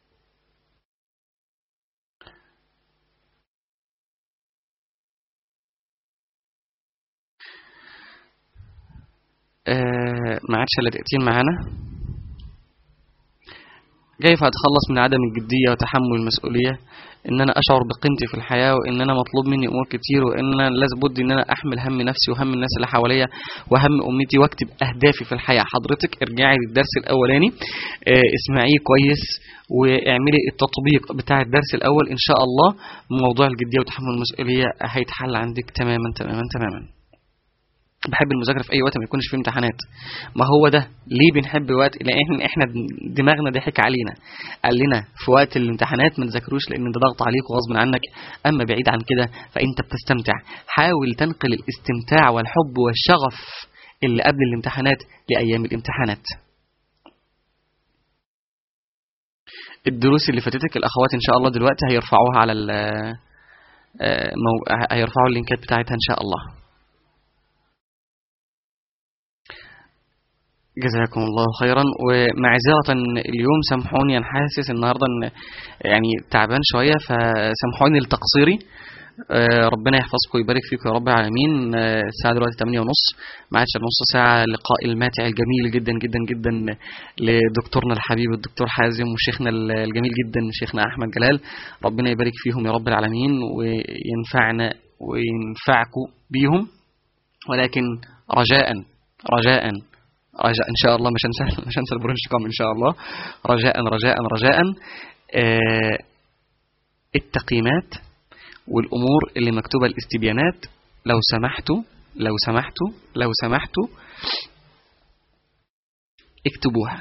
Speaker 4: آه، ما عادش الا دقيقتين معانا كيف اتخلص من عدم الجديه وتحمل المسؤوليه ان انا اشعر بقيمتي في الحياه وان انا مطلوب مني امور كتير وان انا لازم بد ان انا احمل هم نفسي وهم الناس اللي حواليا وهم امتي واكتب اهدافي في الحياه حضرتك ارجعي للدرس الاولاني آه، اسمعيه كويس واعملي التطبيق بتاع الدرس الاول ان شاء الله موضوع الجديه وتحمل المسؤوليه هيتحل عندك تماما تماما تماما بحب المذاكره في اي وقت ما يكونش في امتحانات ما هو ده ليه بنحب وقت لان احنا دماغنا ضحك علينا قال لنا في وقت الامتحانات ما تذاكروش لان ده ضغط عليك وغصب عنك اما بعيد عن كده فانت بتستمتع حاول تنقل الاستمتاع والحب والشغف اللي قبل الامتحانات لايام الامتحانات الدروس اللي فاتتك الاخوات ان شاء الله دلوقتي هيرفعوها على ال آه، مو- هيرفعوا اللينكات بتاعتها ان شاء الله جزاكم الله خيرا ومعذرة اليوم سامحوني انا حاسس النهارده ان يعني تعبان شويه فسامحوني لتقصيري آه، ربنا يحفظكم ويبارك فيكم يا رب العالمين آه، الساعه دلوقتي 8 ونص ما عادش نص ساعه اللقاء الماتع الجميل جدا جدا جدا لدكتورنا الحبيب الدكتور حازم وشيخنا الجميل جدا شيخنا احمد جلال ربنا يبارك فيهم يا رب العالمين وينفعنا وينفعكم بيهم ولكن رجاء رجاء رجاء ان شاء الله مش هنسى مش هنسى البرنش كوم ان شاء الله رجاء رجاء رجاء آه، التقييمات والامور اللي مكتوبه الاستبيانات لو سمحتوا لو سمحتوا لو سمحتوا اكتبوها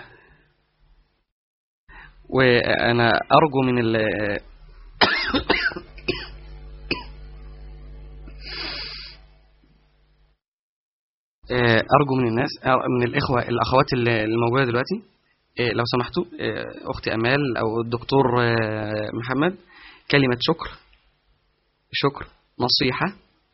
Speaker 4: وانا ارجو من ال آه، ارجو من الناس آه، من الاخوه الاخوات اللي الموجوده دلوقتي آه، لو سمحتوا آه، اختي امال او الدكتور آه، محمد كلمه شكر شكر نصيحه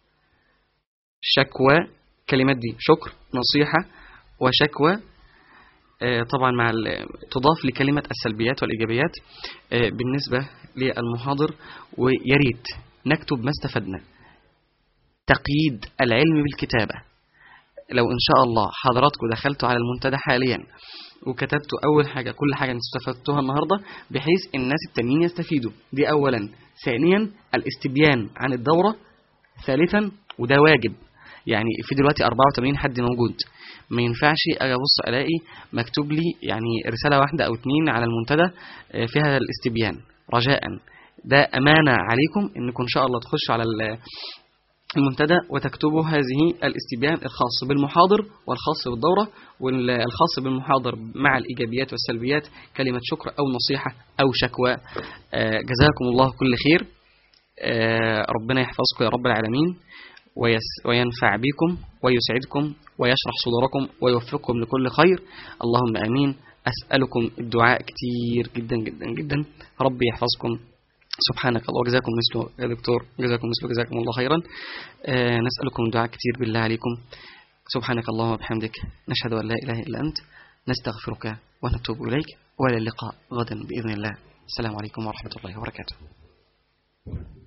Speaker 4: شكوى كلمات دي شكر نصيحه وشكوى آه، طبعا مع ال- تضاف لكلمه السلبيات والايجابيات آه، بالنسبه للمحاضر ويا ريت نكتب ما استفدنا تقييد العلم بالكتابه لو ان شاء الله حضراتكم دخلتوا على المنتدى حاليا وكتبتوا اول حاجه كل حاجه انتوا استفدتوها النهارده بحيث الناس التانيين يستفيدوا دي اولا ثانيا الاستبيان عن الدوره ثالثا وده واجب يعني في دلوقتي 84 حد موجود ما ينفعش اجي ابص الاقي مكتوب لي يعني رساله واحده او اتنين على المنتدى آه، فيها الاستبيان رجاء ده امانه عليكم انكم ان شاء الله تخشوا على ال- المنتدى وتكتبوا هذه الاستبيان الخاص بالمحاضر والخاص بالدورة والخاص بالمحاضر مع الإيجابيات والسلبيات كلمة شكر أو نصيحة أو شكوى آه، جزاكم الله كل خير آه، ربنا يحفظكم يا رب العالمين ويس وينفع بكم ويسعدكم ويشرح صدوركم ويوفقكم لكل خير اللهم امين اسالكم الدعاء كتير جدا جدا جدا ربي يحفظكم سبحانك الله وجزاكم مثله يا دكتور جزاكم مثله جزاكم الله خيرا آه نسألكم دعاء كتير بالله عليكم سبحانك اللهم وبحمدك نشهد أن لا إله إلا أنت نستغفرك ونتوب إليك وإلى اللقاء غدا بإذن الله السلام عليكم ورحمة الله وبركاته